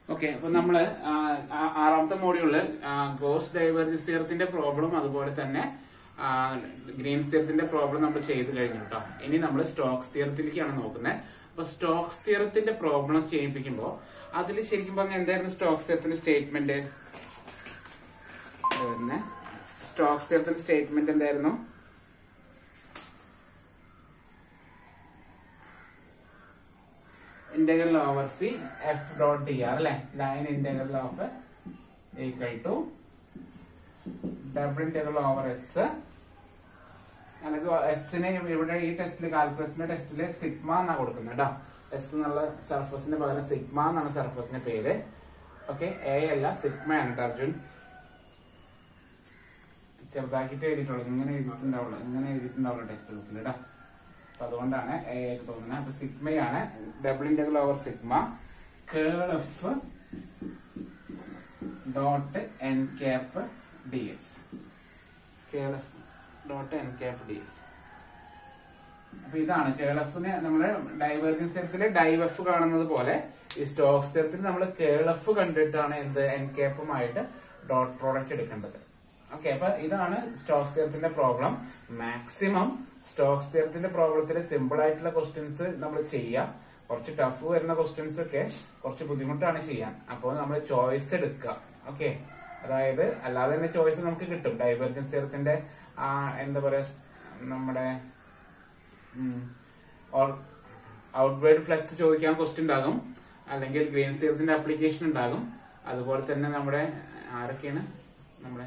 Okay അപ്പൊ നമ്മള് ആ, ആ- ആറാമത്തെ മോഡ്യൂളില് ഗോസ് ഡൈവേർജൻസ് തിയറത്തിന്റെ പ്രോബ്ലം അതുപോലെ തന്നെ ഗ്രീൻസ് തിയറത്തിന്റെ പ്രോബ്ലം നമ്മൾ ചെയ്ത് കഴിഞ്ഞു കേട്ടോ ഇനി നമ്മൾ സ്റ്റോക്സ് തിയറത്തിലേക്കാണ് നോക്കുന്നത് അപ്പൊ സ്റ്റോക്സ് തിയറത്തിന്റെ പ്രോബ്ലം ചെയ്യിപ്പിക്കുമ്പോൾ അതിൽ ശരിക്കും പറഞ്ഞാൽ എന്തായിരുന്നു സ്റ്റോക്സ് തിയറത്തിന്റെ സ്റ്റേറ്റ്മെന്റ് സ്റ്റോക്സ് തിയറത്തിന്റെ സ്റ്റേറ്റ്മെന്റ് എന്തായിരുന്നു integral over C F dot D R അല്ലെ line integral of equal to double integral over S അല്ലെങ്കിൽ എസിനെ ഇവിടെ ഈ ടെസ്റ്റിൽ കാൽക്കുലസിന്റെ ടെസ്റ്റില് സിഗ്മ എന്നാ കൊടുക്കുന്നത് കേട്ടോ എസ് എന്നുള്ള സർഫസിന് പകരം സിഗ്മ എന്നാണ് സർഫസിന്റെ പേര് ഓക്കെ എ അല്ല സിഗ്മ ആണ് കേട്ടോ അർജുൻ ചെറുതാക്കിട്ട് എഴുതിയിട്ടുള്ളൂ ഇങ്ങനെ എഴുതിയിട്ടുണ്ടാവുള്ളൂ ഇങ്ങനെ എഴുതിയിട്ടുണ്ടാവുള്ളൂ ടെക്സ്റ്റ് ബുക്കിൽ കേട്ടോ അപ്പൊ അതുകൊണ്ടാണ് എ ആയിട്ട് തോന്നുന്നത് അപ്പൊ സിഗ്മയാണ് double integral over sigma curl F dot N cap D S curl F dot N cap D S അപ്പൊ ഇതാണ് കേളഫിന് നമ്മള് ഡൈവേർജൻസ് തരത്തില് ഡൈവഫ് കാണുന്നത് പോലെ ഈ സ്റ്റോക്സ് തരത്തിൽ നമ്മൾ കേളഫ് കണ്ടിട്ടാണ് എന്ത് എൻ ക്യാപ്പുമായിട്ട് ഡോട്ട് പ്രോഡക്റ്റ് എടുക്കേണ്ടത് ഓക്കെ അപ്പൊ ഇതാണ് സ്റ്റോക്സ് തിയറത്തിന്റെ പ്രോബ്ലം മാക്സിമം സ്റ്റോക്സ് തിയറത്തിന്റെ പ്രോബ്ലത്തിൽ സിമ്പിൾ ആയിട്ടുള്ള ക്വസ്റ്റ്യൻസ് നമ്മൾ ചെയ്യാം കുറച്ച് ടഫ് വരുന്ന ക്വസ്റ്റ്യൻസ് ഒക്കെ കുറച്ച് ബുദ്ധിമുട്ടാണ് ചെയ്യാൻ അപ്പോൾ നമ്മൾ ചോയ്സ് എടുക്കുക ഓക്കെ അതായത് അല്ലാതെ തന്നെ ചോയ്സ് നമുക്ക് കിട്ടും ഡൈവേർജൻസ് തിയറത്തിന്റെ ആ എന്താ പറയാ നമ്മുടെ ഔട്ട്വേർഡ് ഫ്ലെക്സ് ചോദിക്കാൻ ക്വസ്റ്റ്യൻ ഉണ്ടാകും അല്ലെങ്കിൽ ഗ്രീൻ തിയറത്തിന്റെ ആപ്ലിക്കേഷൻ ഉണ്ടാകും അതുപോലെ തന്നെ നമ്മുടെ ആരൊക്കെയാണ് നമ്മുടെ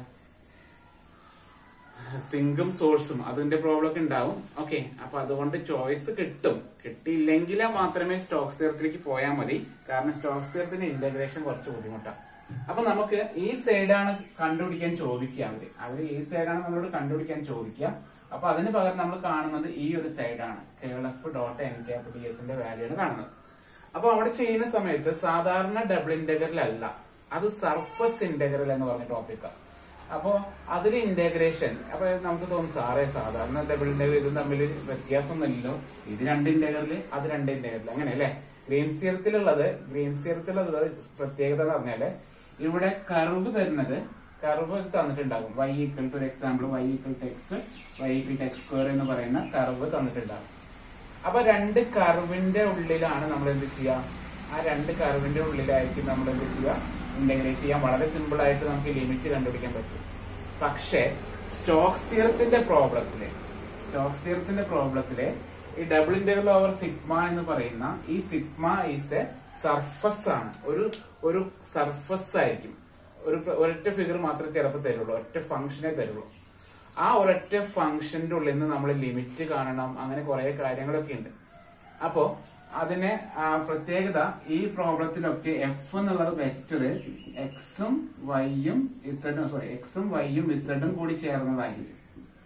സിങ്കും സോഴ്സും അതിന്റെ പ്രോബ്ലം ഒക്കെ ഉണ്ടാവും ഓക്കെ അപ്പൊ അതുകൊണ്ട് ചോയ്സ് കിട്ടും കിട്ടിയില്ലെങ്കിൽ മാത്രമേ സ്റ്റോക്സ് തിയറത്തിലേക്ക് പോയാൽ മതി കാരണം സ്റ്റോക്സ് തിയറത്തിന്റെ ഇന്റഗ്രേഷൻ കുറച്ച് ബുദ്ധിമുട്ടാണ് അപ്പൊ നമുക്ക് ഈ സൈഡാണ് കണ്ടുപിടിക്കാൻ ചോദിക്കുക അവര് അവര് ഈ സൈഡാണ് നമ്മളോട് കണ്ടുപിടിക്കാൻ ചോദിക്കുക അപ്പൊ അതിന് പകരം നമ്മൾ കാണുന്നത് ഈ ഒരു സൈഡാണ് curl F dot N cap D എസിന്റെ വാല്യൂ ആണ് കാണുന്നത് അപ്പൊ അവിടെ ചെയ്യുന്ന സമയത്ത് സാധാരണ ഡബിൾ ഇന്റഗ്രൽ അല്ല അത് സർഫസ് ഇന്റഗ്രൽ എന്ന് പറഞ്ഞ ടോപ്പിക്കാണ് അപ്പോ അതിൽ ഇന്റഗ്രേഷൻ അപ്പൊ നമുക്ക് തോന്നും സാറേ സാധാരണ ഡബിൾ ഇന്റഗ്രൽ ഇതും തമ്മിൽ വ്യത്യാസമൊന്നുമില്ലല്ലോ ഇത് രണ്ട് ഇന്റഗ്രല് അത് രണ്ട് ഇന്റഗ്രല് അങ്ങനെ അല്ലെ ഗ്രീൻസ് തിയറത്തിലുള്ളത് ഗ്രീൻസ് തിയറത്തിലുള്ളത് പ്രത്യേകത എന്ന് പറഞ്ഞാല് ഇവിടെ കർവ് തരുന്നത് കർവ് തന്നിട്ടുണ്ടാകും വൈ ഈക്വൽ ടു ഒരു example Y equal to X Y equal to X square എന്ന് പറയുന്ന കർവ് തന്നിട്ടുണ്ടാകും അപ്പൊ രണ്ട് കർവിന്റെ ഉള്ളിലാണ് നമ്മൾ എന്ത് ചെയ്യുക ആ രണ്ട് കർവിന്റെ ഉള്ളിലായിരിക്കും നമ്മൾ എന്ത് ചെയ്യുക ഇന്റഗ്രേറ്റ് ചെയ്യാൻ വളരെ സിമ്പിൾ ആയിട്ട് നമുക്ക് ലിമിറ്റ് കണ്ടുപിടിക്കാൻ പറ്റും പക്ഷേ സ്റ്റോക്സ് തിയറത്തിന്റെ പ്രോബ്ലത്തില് സ്റ്റോക്സ് തിയറത്തിന്റെ പ്രോബ്ലത്തില് ഈ ഡബിൾ ഇന്റഗ്രൽ ഓവർ സിഗ്മ എന്ന് പറയുന്ന ഈ സിഗ്മ ഈസ് എ സർഫസ് ആണ് ഒരു ഒരു സർഫസ് ആയിരിക്കും ഒരു പ്ര- ഒരൊറ്റ ഫിഗർ മാത്രമേ ചിലപ്പോൾ തരുള്ളൂ ഒറ്റ ഫംഗ്ഷനെ തരുള്ളൂ ആ ഒരൊറ്റ ഫംഗ്ഷന്റെ ഉള്ളിൽ നിന്ന് നമ്മൾ ലിമിറ്റ് കാണണം അങ്ങനെ കുറെ കാര്യങ്ങളൊക്കെ ഉണ്ട് അപ്പോ അതിന് ആ പ്രത്യേകത ഈ പ്രോബ്ലത്തിലൊക്കെ എഫ് എന്നുള്ളത് വെക്ടർ എക്സും വൈയും ഇസഡും സോറി എക്സും വൈയും ഇസഡും കൂടി ചേർന്നതായിരിക്കും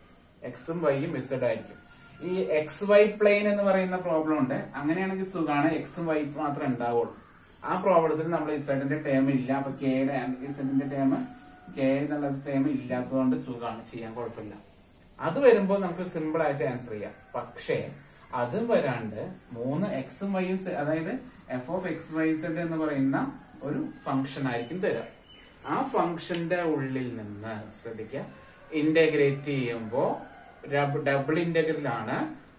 എക്സും വൈയും ഇസഡ് ആയിരിക്കും ഈ എക്സ് വൈ പ്ലെയിൻ എന്ന് പറയുന്ന പ്രോബ്ലം ഉണ്ട് അങ്ങനെയാണെങ്കിൽ സുഖമാണ് എക്സും വൈ മാത്രമേ ഉണ്ടാവുള്ളൂ ആ പ്രോബ്ലത്തിൽ നമ്മൾ ഇസഡിന്റെ ടേം ഇല്ല അപ്പൊ കെയുടെ ഇസഡിന്റെ ടേം കെ എന്നുള്ള ടേം ഇല്ലാത്തതുകൊണ്ട് സുഖമാണ് ചെയ്യാൻ കുഴപ്പമില്ല അത് വരുമ്പോൾ നമുക്ക് സിമ്പിൾ ആയിട്ട് ആൻസർ ചെയ്യാം പക്ഷേ അതും വരാണ്ട് മൂന്ന് എക്സും വൈയും അതായത് F of X Y Z എന്ന് പറയുന്ന ഒരു ഫംഗ്ഷൻ ആയിരിക്കും തരിക ആ ഫംഗ്ഷന്റെ ഉള്ളിൽ നിന്ന് ശ്രദ്ധിക്കുക ഇന്റഗ്രേറ്റ് ചെയ്യുമ്പോൾ ഡബിൾ ഇന്റഗ്രലാണ്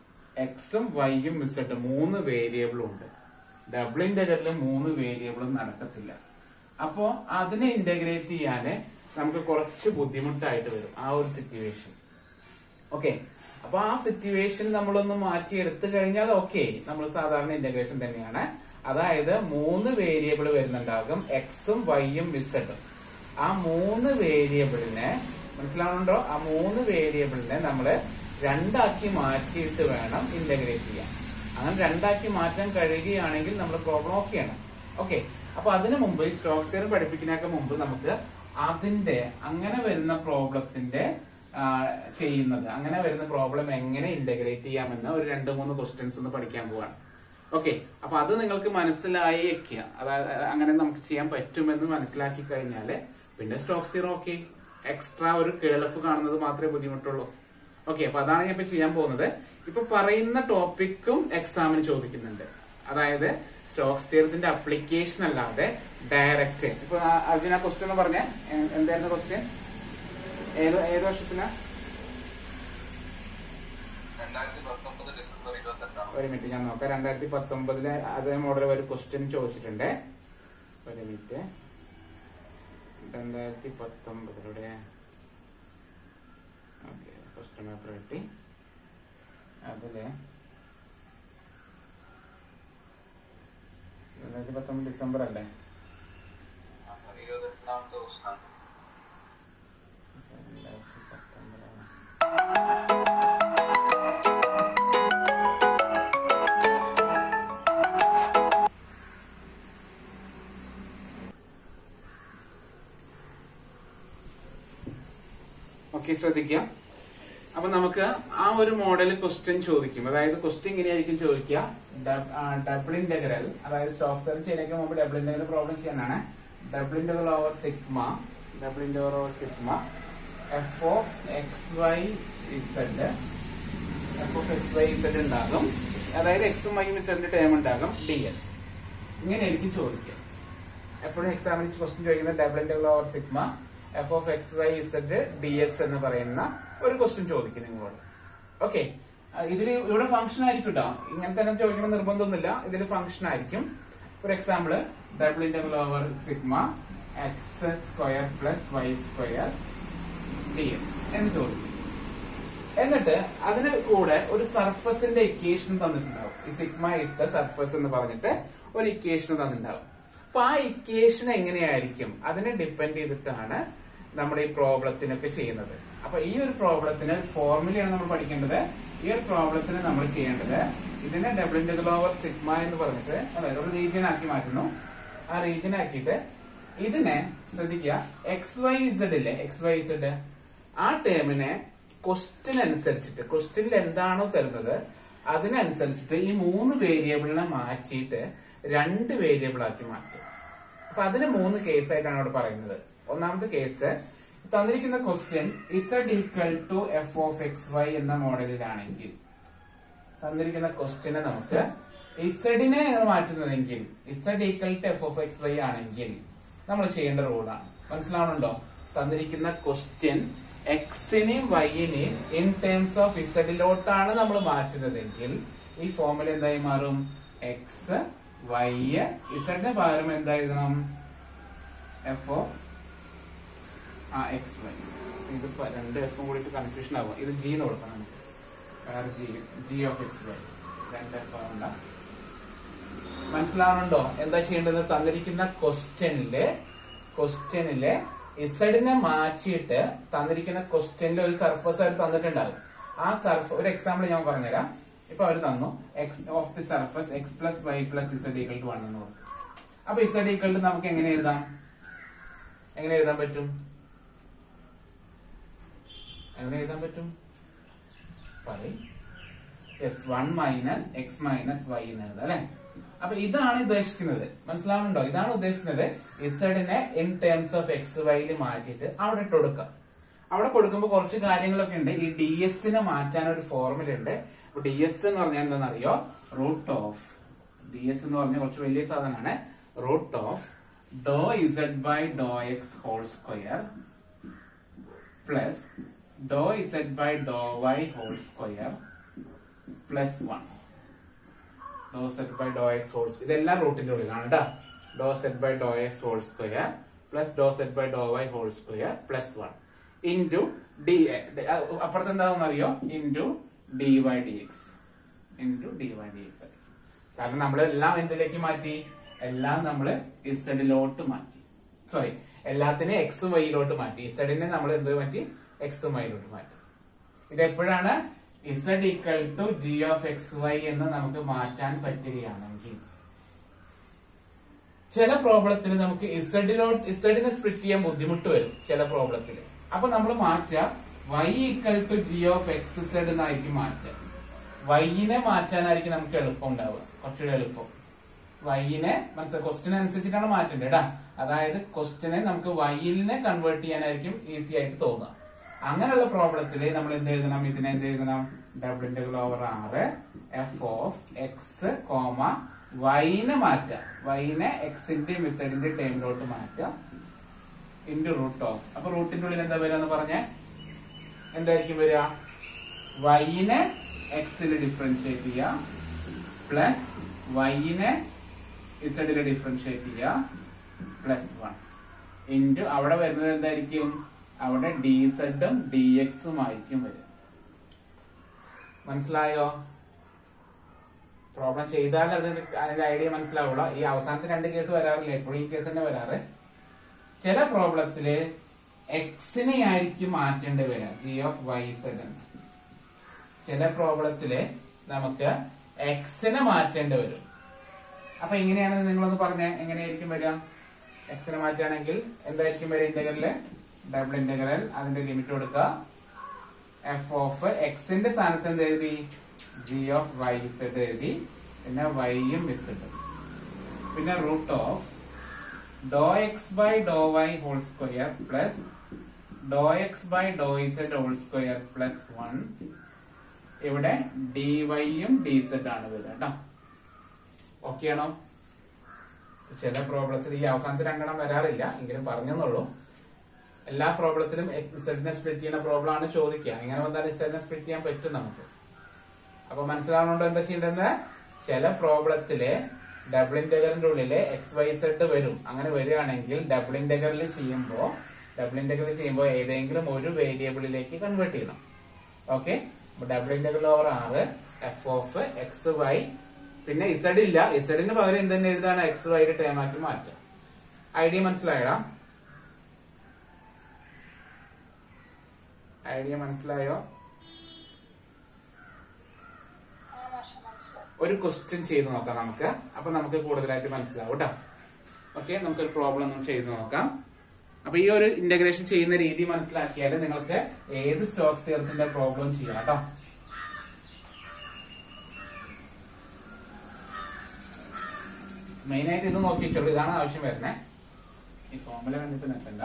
എക്സും വൈയും ഇസഡ് മൂന്ന് വേരിയബിളും ഉണ്ട് ഡബിൾ ഇന്റഗ്രലിൽ മൂന്ന് വേരിയബിളും നടക്കത്തില്ല അപ്പോ അതിനെ ഇന്റഗ്രേറ്റ് ചെയ്യാന് നമുക്ക് കുറച്ച് ബുദ്ധിമുട്ടായിട്ട് വരും ആ ഒരു സിറ്റുവേഷൻ ഓക്കെ അപ്പൊ ആ സിറ്റുവേഷൻ നമ്മളൊന്ന് മാറ്റി എടുത്തു കഴിഞ്ഞാൽ ഓക്കെ നമ്മൾ സാധാരണ ഇന്റഗ്രേഷൻ തന്നെയാണ് അതായത് മൂന്ന് വേരിയബിൾ വരുന്നുണ്ടാകും എക്സും വൈയും ഇസഡും ആ മൂന്ന് വേരിയബിളിനെ മനസ്സിലാവുന്നുണ്ടോ ആ മൂന്ന് വേരിയബിളിനെ നമ്മൾ രണ്ടാക്കി മാറ്റിയിട്ട് വേണം ഇന്റഗ്രേറ്റ് ചെയ്യാൻ അങ്ങനെ രണ്ടാക്കി മാറ്റാൻ കഴിയുകയാണെങ്കിൽ നമ്മുടെ പ്രോബ്ലം ഓക്കെയാണ് ഓക്കെ അപ്പൊ അതിനു മുമ്പ് ഈ സ്റ്റോക്സ് തിയറി പഠിപ്പിക്കുന്നതിനൊക്കെ മുമ്പ് നമുക്ക് അതിന്റെ അങ്ങനെ വരുന്ന പ്രോബ്ലത്തിന്റെ ആ, ചെയ്യുന്നത് അങ്ങനെ വരുന്ന പ്രോബ്ലം എങ്ങനെ ഇന്റഗ്രേറ്റ് ചെയ്യാമെന്ന് ഒരു രണ്ട് മൂന്ന് ക്വസ്റ്റ്യൻസ് ഒന്ന് പഠിക്കാൻ പോവാണ് ഓക്കെ അപ്പൊ അത് നിങ്ങൾക്ക് മനസ്സിലായി വെക്കുക അതായത് അങ്ങനെ നമുക്ക് ചെയ്യാൻ പറ്റുമെന്ന് മനസ്സിലാക്കി കഴിഞ്ഞാല് പിന്നെ സ്റ്റോക്സ് തീറോ ഓക്കെ എക്സ്ട്രാ ഒരു കേളഫ് കാണുന്നത് മാത്രമേ ബുദ്ധിമുട്ടുള്ളൂ ഓക്കെ അപ്പൊ അതാണ് ഞാൻ ഇപ്പൊ ചെയ്യാൻ പോകുന്നത് ഇപ്പൊ പറയുന്ന ടോപ്പിക്കും എക്സാമിന് ചോദിക്കുന്നുണ്ട് അതായത് സ്റ്റോക്സ് തിയറത്തിന്റെ അപ്ലിക്കേഷൻ അല്ലാതെ ഡയറക്റ്റ് ഇപ്പൊ ആ- അർജുന ക്വസ്റ്റ്യൻ എന്ന് പറഞ്ഞ എന്തായിരുന്നു ക്വസ്റ്റ്യൻ ഏത് ഏത് വർഷത്തിനാ രണ്ടായിരത്തി പത്തൊമ്പത് ഡിസംബർ ഇരുപത്തെട്ടാണ് ഒരു മിനിറ്റ് ഞാൻ നോക്കാം രണ്ടായിരത്തി പത്തൊമ്പതിലെ അതേ മോഡൽ ഒരു ക്വസ്റ്റ്യൻ ചോദിച്ചിട്ടുണ്ട് ഒരു മിനിറ്റ് രണ്ടായിരത്തി പത്തൊമ്പതിലൂടെ ഓക്കെ ക്വസ്റ്റ്യൻ പേപ്പർ കിട്ടി അതില് രണ്ടായിരത്തി പത്തൊമ്പത് ഡിസംബർ അല്ലേ ഇരുപത്തെട്ടാമത്തെ ദിവസമാണ് രണ്ടായിരത്തി പത്തൊമ്പതാണ് ഓക്കെ ശ്രദ്ധിക്കുക അപ്പൊ നമുക്ക് ആ ഒരു മോഡൽ ക്വസ്റ്റ്യൻ ചോദിക്കും അതായത് ക്വസ്റ്റ്യൻ ഇങ്ങനെയായിരിക്കും ചോദിക്കുക ഡബിൾ ഇന്റഗ്രൽ അതായത് സോഫ്റ്റ്വെയർ ചെയ്യുന്നതിന് മുമ്പ് ഡബിൾ ഇന്റഗ്രൽ പ്രോബ്ലം ചെയ്യാനാണ് double integral over sigma double integral over sigma F of X Y Z F of X Y Z ഉണ്ടാകും അതായത് എക്സും വൈയും ഇസഡിന്റെ ടേം ഉണ്ടാകും ഡി എസ് ഇങ്ങനെയായിരിക്കും ചോദിക്കുക എപ്പോഴും എക്സാമിന് ക്വസ്റ്റ്യൻ ചോദിക്കുന്ന double integral over sigma F of X Y Z D S എന്ന് പറയുന്ന ഒരു ക്വസ്റ്റ്യൻ ചോദിക്കും നിങ്ങളോട് ഓക്കെ ഇതിൽ ഇവിടെ ഫംഗ്ഷൻ ആയിരിക്കും കേട്ടോ ഇങ്ങനെ തന്നെ ചോദിക്കണം നിർബന്ധമൊന്നുമില്ല ഇതിൽ ഫംഗ്ഷൻ ആയിരിക്കും for example double integral over sigma X square plus Y square D S എന്ന് ചോദിക്കും എന്നിട്ട് അതിന് കൂടെ ഒരു സർഫസിന്റെ ഇക്വേഷൻ തന്നിട്ടുണ്ടാവും ഈ സിഗ്മ ഇസ് ദ സർഫസ് എന്ന് പറഞ്ഞിട്ട് ഒരു ഇക്വേഷൻ തന്നിട്ടുണ്ടാവും അപ്പൊ ആ ഇക്വേഷൻ എങ്ങനെയായിരിക്കും അതിനെ ഡിപ്പെൻഡ് ചെയ്തിട്ടാണ് നമ്മുടെ ഈ പ്രോബ്ലത്തിനൊക്കെ ചെയ്യുന്നത് അപ്പൊ ഈ ഒരു പ്രോബ്ലത്തിന് ഫോർമുലയാണ് നമ്മൾ പഠിക്കേണ്ടത് ഈ ഒരു പ്രോബ്ലത്തിന് നമ്മൾ ചെയ്യേണ്ടത് ഇതിനെ ഡബിൾ ഇന്റഗ്രൽ ഓവർ സിഗ്മ എന്ന് പറഞ്ഞിട്ട് അതായത് ഒരു റീജിയൻ ആക്കി മാറ്റുന്നു ആ റീജിയൻ ആക്കിയിട്ട് ഇതിനെ ശ്രദ്ധിക്കുക എക്സ് വൈ ഇസഡ് ഇല്ലേ എക്സ് വൈ ഇസഡ് ആ ടേമിനെ ക്വസ്റ്റ്യൻ അനുസരിച്ചിട്ട് ക്വസ്റ്റ്യനിൽ എന്താണോ തരുന്നത് അതിനനുസരിച്ചിട്ട് ഈ മൂന്ന് വേരിയബിളിനെ മാറ്റിയിട്ട് രണ്ട് വേരിയബിൾ ആക്കി മാറ്റും അപ്പൊ അതിന് മൂന്ന് കേസായിട്ടാണ് ഇവിടെ പറയുന്നത് ഒന്നാമത്തെ കേസ് തന്നിരിക്കുന്ന question Z equal to F of X Y എന്ന മോഡലിലാണെങ്കിൽ തന്നിരിക്കുന്ന ക്വസ്റ്റ്യനെ നമുക്ക് ഇസഡിനെ മാറ്റുന്നതെങ്കിൽ Z equal to F of X Y ആണെങ്കിൽ നമ്മൾ ചെയ്യേണ്ട റൂളാണ് മനസ്സിലാവുന്നുണ്ടോ തന്നിരിക്കുന്ന ക്വസ്റ്റ്യൻ എക്സിനെയും വൈനെയും ഇൻ ടേംസ് ഓഫ് ഇസഡിലോട്ടാണ് നമ്മൾ മാറ്റുന്നതെങ്കിൽ ഈ ഫോമിൽ എന്തായി മാറും എക്സ് വൈ ഇസഡിന് പകരം എന്താ എഴുതണം എഫ് ഓഫ് ആ എക്സ് വൈ ഇത് പ- രണ്ട് എഫും കൂടിയിട്ട് കൺഫ്യൂഷൻ ആവും ഇത് ജി എന്ന് കൊടുക്കണം നമുക്ക് വേറെ G G of X Y രണ്ട് എഫ് ആവണ്ട മനസ്സിലാവുന്നുണ്ടോ എന്താ ചെയ്യേണ്ടത് തന്നിരിക്കുന്ന ക്വസ്റ്റ്യനില് ക്വസ്റ്റ്യനില് ഇസഡിനെ മാറ്റിയിട്ട് തന്നിരിക്കുന്ന ക്വസ്റ്റ്യനിൽ ഒരു സർഫസ് അവർ തന്നിട്ടുണ്ടാകും ആ സർഫ് ഒരു എക്സാമ്പിൾ ഞാൻ പറഞ്ഞുതരാം ഇപ്പൊ അവർ തന്നു X of the surface X plus Y plus Z equal to one എന്ന് പറഞ്ഞു അപ്പൊ ഇസഡ് ഈക്വൽ ടു നമുക്ക് എങ്ങനെ എഴുതാം എങ്ങനെ എഴുതാൻ പറ്റും എങ്ങനെ എഴുതാൻ പറ്റും പറയും S one minus X minus Y എന്ന് എഴുതാം അല്ലെ അപ്പൊ ഇതാണ് ഉദ്ദേശിക്കുന്നത് മനസ്സിലാവുന്നുണ്ടോ ഇതാണ് ഉദ്ദേശിക്കുന്നത് ഇസഡിനെ ഇൻ ടേംസ് ഓഫ് എക്സ് വൈയിൽ മാറ്റിയിട്ട് അവിടെ ഇട്ട് കൊടുക്കാം അവിടെ കൊടുക്കുമ്പോൾ കുറച്ച് കാര്യങ്ങളൊക്കെ ഉണ്ട് ഈ ഡി എസിനെ മാറ്റാൻ ഒരു ഫോർമുല ഉണ്ട് ഡി എസ് എന്ന് പറഞ്ഞാൽ എന്താണെന്നറിയോ റൂട്ട് ഓഫ് ഡി എസ് എന്ന് പറഞ്ഞാൽ കുറച്ച് വലിയ സാധനമാണ് root of Dr Z by Dr X whole square plus Dr Z by Dr Y whole square plus one do set by Dr X whole ഇതെല്ലാം റൂട്ടിന്റെ ഉള്ളിലാണ് കേട്ടോ do set by Dr X whole square plus do set by Dr Y whole square plus one into D അപ്പുറത്ത് എന്താണെന്ന് അറിയോ into D Y D X into D Y D X കാരണം നമ്മളെല്ലാം എന്തിലേക്ക് മാറ്റി എല്ലാം നമ്മൾ ഇസഡിലോട്ട് മാറ്റി സോറി എല്ലാത്തിനും എക്സും വൈയിലോട്ട് മാറ്റി ഇസഡിനെ നമ്മൾ എന്ത് മാറ്റി എക്സും വൈയിലോട്ട് മാറ്റി ഇത് എപ്പോഴാണ് Z equal to G of X Y എന്ന് നമുക്ക് മാറ്റാൻ പറ്റുകയാണെങ്കിൽ ചില പ്രോബ്ലത്തിന് നമുക്ക് ഇസഡിലോട്ട് ഇസഡിനെ സ്പ്ലിറ്റ് ചെയ്യാൻ ബുദ്ധിമുട്ട് വരും ചില പ്രോബ്ലത്തിൽ അപ്പൊ നമ്മൾ മാറ്റുക Y equal to G of X Z എന്നായിരിക്കും മാറ്റുക വൈനെ മാറ്റാനായിരിക്കും നമുക്ക് എളുപ്പം ഉണ്ടാവുക കുറച്ചുകൂടി എളുപ്പം വൈനെ മനസ്സിലായി ക്വസ്റ്റ്യൻ അനുസരിച്ചിട്ടാണ് മാറ്റേണ്ടത് കേട്ടാ അതായത് ക്വസ്റ്റ്യനെ നമുക്ക് വൈലിനെ കൺവേർട്ട് ചെയ്യാനായിരിക്കും ഈസി ആയിട്ട് തോന്നുക അങ്ങനെയുള്ള പ്രോബ്ലത്തിൽ നമ്മൾ എന്ത് എഴുതണം ഇതിനെ എന്ത് എഴുതണം ഡബിൾ ഇന്റഗ്രൽ ഓവർ ആറ് എഫ് ഓഫ് എക്സ് കോമ വൈനെ മാറ്റാം വൈനെ എക്സിന്റെയും ഇസഡിന്റെ ടൈമിലോട്ട് മാറ്റാം ഇൻറ്റു റൂട്ട് ഓഫ് അപ്പൊ റൂട്ടിന്റെ ഉള്ളിൽ എന്താ വരിക എന്ന് പറഞ്ഞ എന്തായിരിക്കും വരിക വൈനെ എക്സിൽ ഡിഫറൻഷിയേറ്റ് ചെയ്യുക പ്ലസ് വൈനെ ഇസഡിൽ ഡിഫറൻഷിയേറ്റ് ചെയ്യുക പ്ലസ് വൺ ഇൻറ്റു അവിടെ വരുന്നത് എന്തായിരിക്കും അവിടെ ഡി സെഡും ഡി എക്സും ആയിരിക്കും വരിക മനസ്സിലായോ പ്രോബ്ലം ചെയ്താൽ അതിന് അതിന്റെ ഐഡിയ മനസ്സിലാവുള്ളൂ ഈ അവസാനത്തെ രണ്ട് കേസ് വരാറില്ല എപ്പോഴും ഈ കേസ് തന്നെ വരാറ് ചില പ്രോബ്ലത്തില് എക്സിനെ ആയിരിക്കും മാറ്റേണ്ടി വരിക ജി ഓഫ് വൈ സെഡ് ചില പ്രോബ്ലത്തില് നമുക്ക് എക്സിനെ മാറ്റേണ്ടി വരും അപ്പൊ എങ്ങനെയാണ് നിങ്ങളൊന്ന് പറഞ്ഞേ എങ്ങനെയായിരിക്കും വരിക എക്സിനെ മാറ്റുകയാണെങ്കിൽ എന്തായിരിക്കും വരിക ഇന്റഗ്രല് ഡബിൾ ഇന്റഗ്രൽ അതിന്റെ ലിമിറ്റ് കൊടുക്കുക എഫ് ഓഫ് എക്സിന്റെ സ്ഥാനത്ത് എന്ത് എഴുതി ജി ഓഫ് വൈ സെഡ് എഴുതി പിന്നെ വൈയും ഇസഡും പിന്നെ root of do X by Dr Y whole square plus do X by do Z whole square plus one ഇവിടെ ഡി വൈയും ഡി സെഡ് ആണ് വരിക കേട്ടോ ഓക്കെ ആണോ ചില പ്രോബ്ലത്തിൽ ഈ അവസാനത്തെ രണ്ടെണ്ണം വരാറില്ല എങ്കിലും പറഞ്ഞെന്നുള്ളൂ എല്ലാ പ്രോബ്ലത്തിലും ഇസഡിനെ സ്പ്ലിറ്റ് ചെയ്യുന്ന പ്രോബ്ലം ആണ് ചോദിക്കുക എങ്ങനെ വന്നാൽ ഇസഡിനെ സ്പ്ലിറ്റ് ചെയ്യാൻ പറ്റും നമുക്ക് അപ്പൊ മനസ്സിലാവുന്നുണ്ടോ എന്താ ചെയ്യേണ്ടത് ചില പ്രോബ്ലത്തില് ഡബിൾ ഇന്റഗ്രലിന്റെ ഉള്ളില് എക്സ് വൈ സെഡ് വരും അങ്ങനെ വരികയാണെങ്കിൽ ഡബിൾ ഇന്റഗ്രൽ ചെയ്യുമ്പോൾ ഡബിൾ ഇന്റഗ്രൽ ചെയ്യുമ്പോൾ ഏതെങ്കിലും ഒരു വേരിയബിളിലേക്ക് കൺവേർട്ട് ചെയ്യണം ഓക്കെ ഡബിൾ ഇന്റഗ്രൽ ഓവർ ആറ് എഫ് ഓഫ് എക്സ് വൈ പിന്നെ ഇസഡ് ഇല്ല ഇസഡിന് പകരം എന്ത് തന്നെ എഴുതാണ് എക്സ് വൈയുടെ ടൈം ആക്കി മാറ്റാം ഐഡിയ മനസ്സിലായടാ ഐഡിയ മനസ്സിലായോ ഒരു ക്വസ്റ്റ്യൻ ചെയ്ത് നോക്കാം നമുക്ക് അപ്പൊ നമുക്ക് കൂടുതലായിട്ട് മനസ്സിലാവും കേട്ടോ ഓക്കെ നമുക്കൊരു പ്രോബ്ലം ഒന്ന് ചെയ്ത് നോക്കാം അപ്പൊ ഈ ഒരു ഇന്റഗ്രേഷൻ ചെയ്യുന്ന രീതി മനസ്സിലാക്കിയാൽ നിങ്ങൾക്ക് ഏത് സ്റ്റോക്സ് തീർത്തിന്റെ പ്രോബ്ലം ചെയ്യാം കേട്ടോ മെയിൻ ആയിട്ട് ഇത് നോക്കിയിട്ടുള്ളൂ ഇതാണ് ആവശ്യം വരുന്നത് ഈ ഫോമുല കണ്ടിട്ട് നിൽക്കണ്ട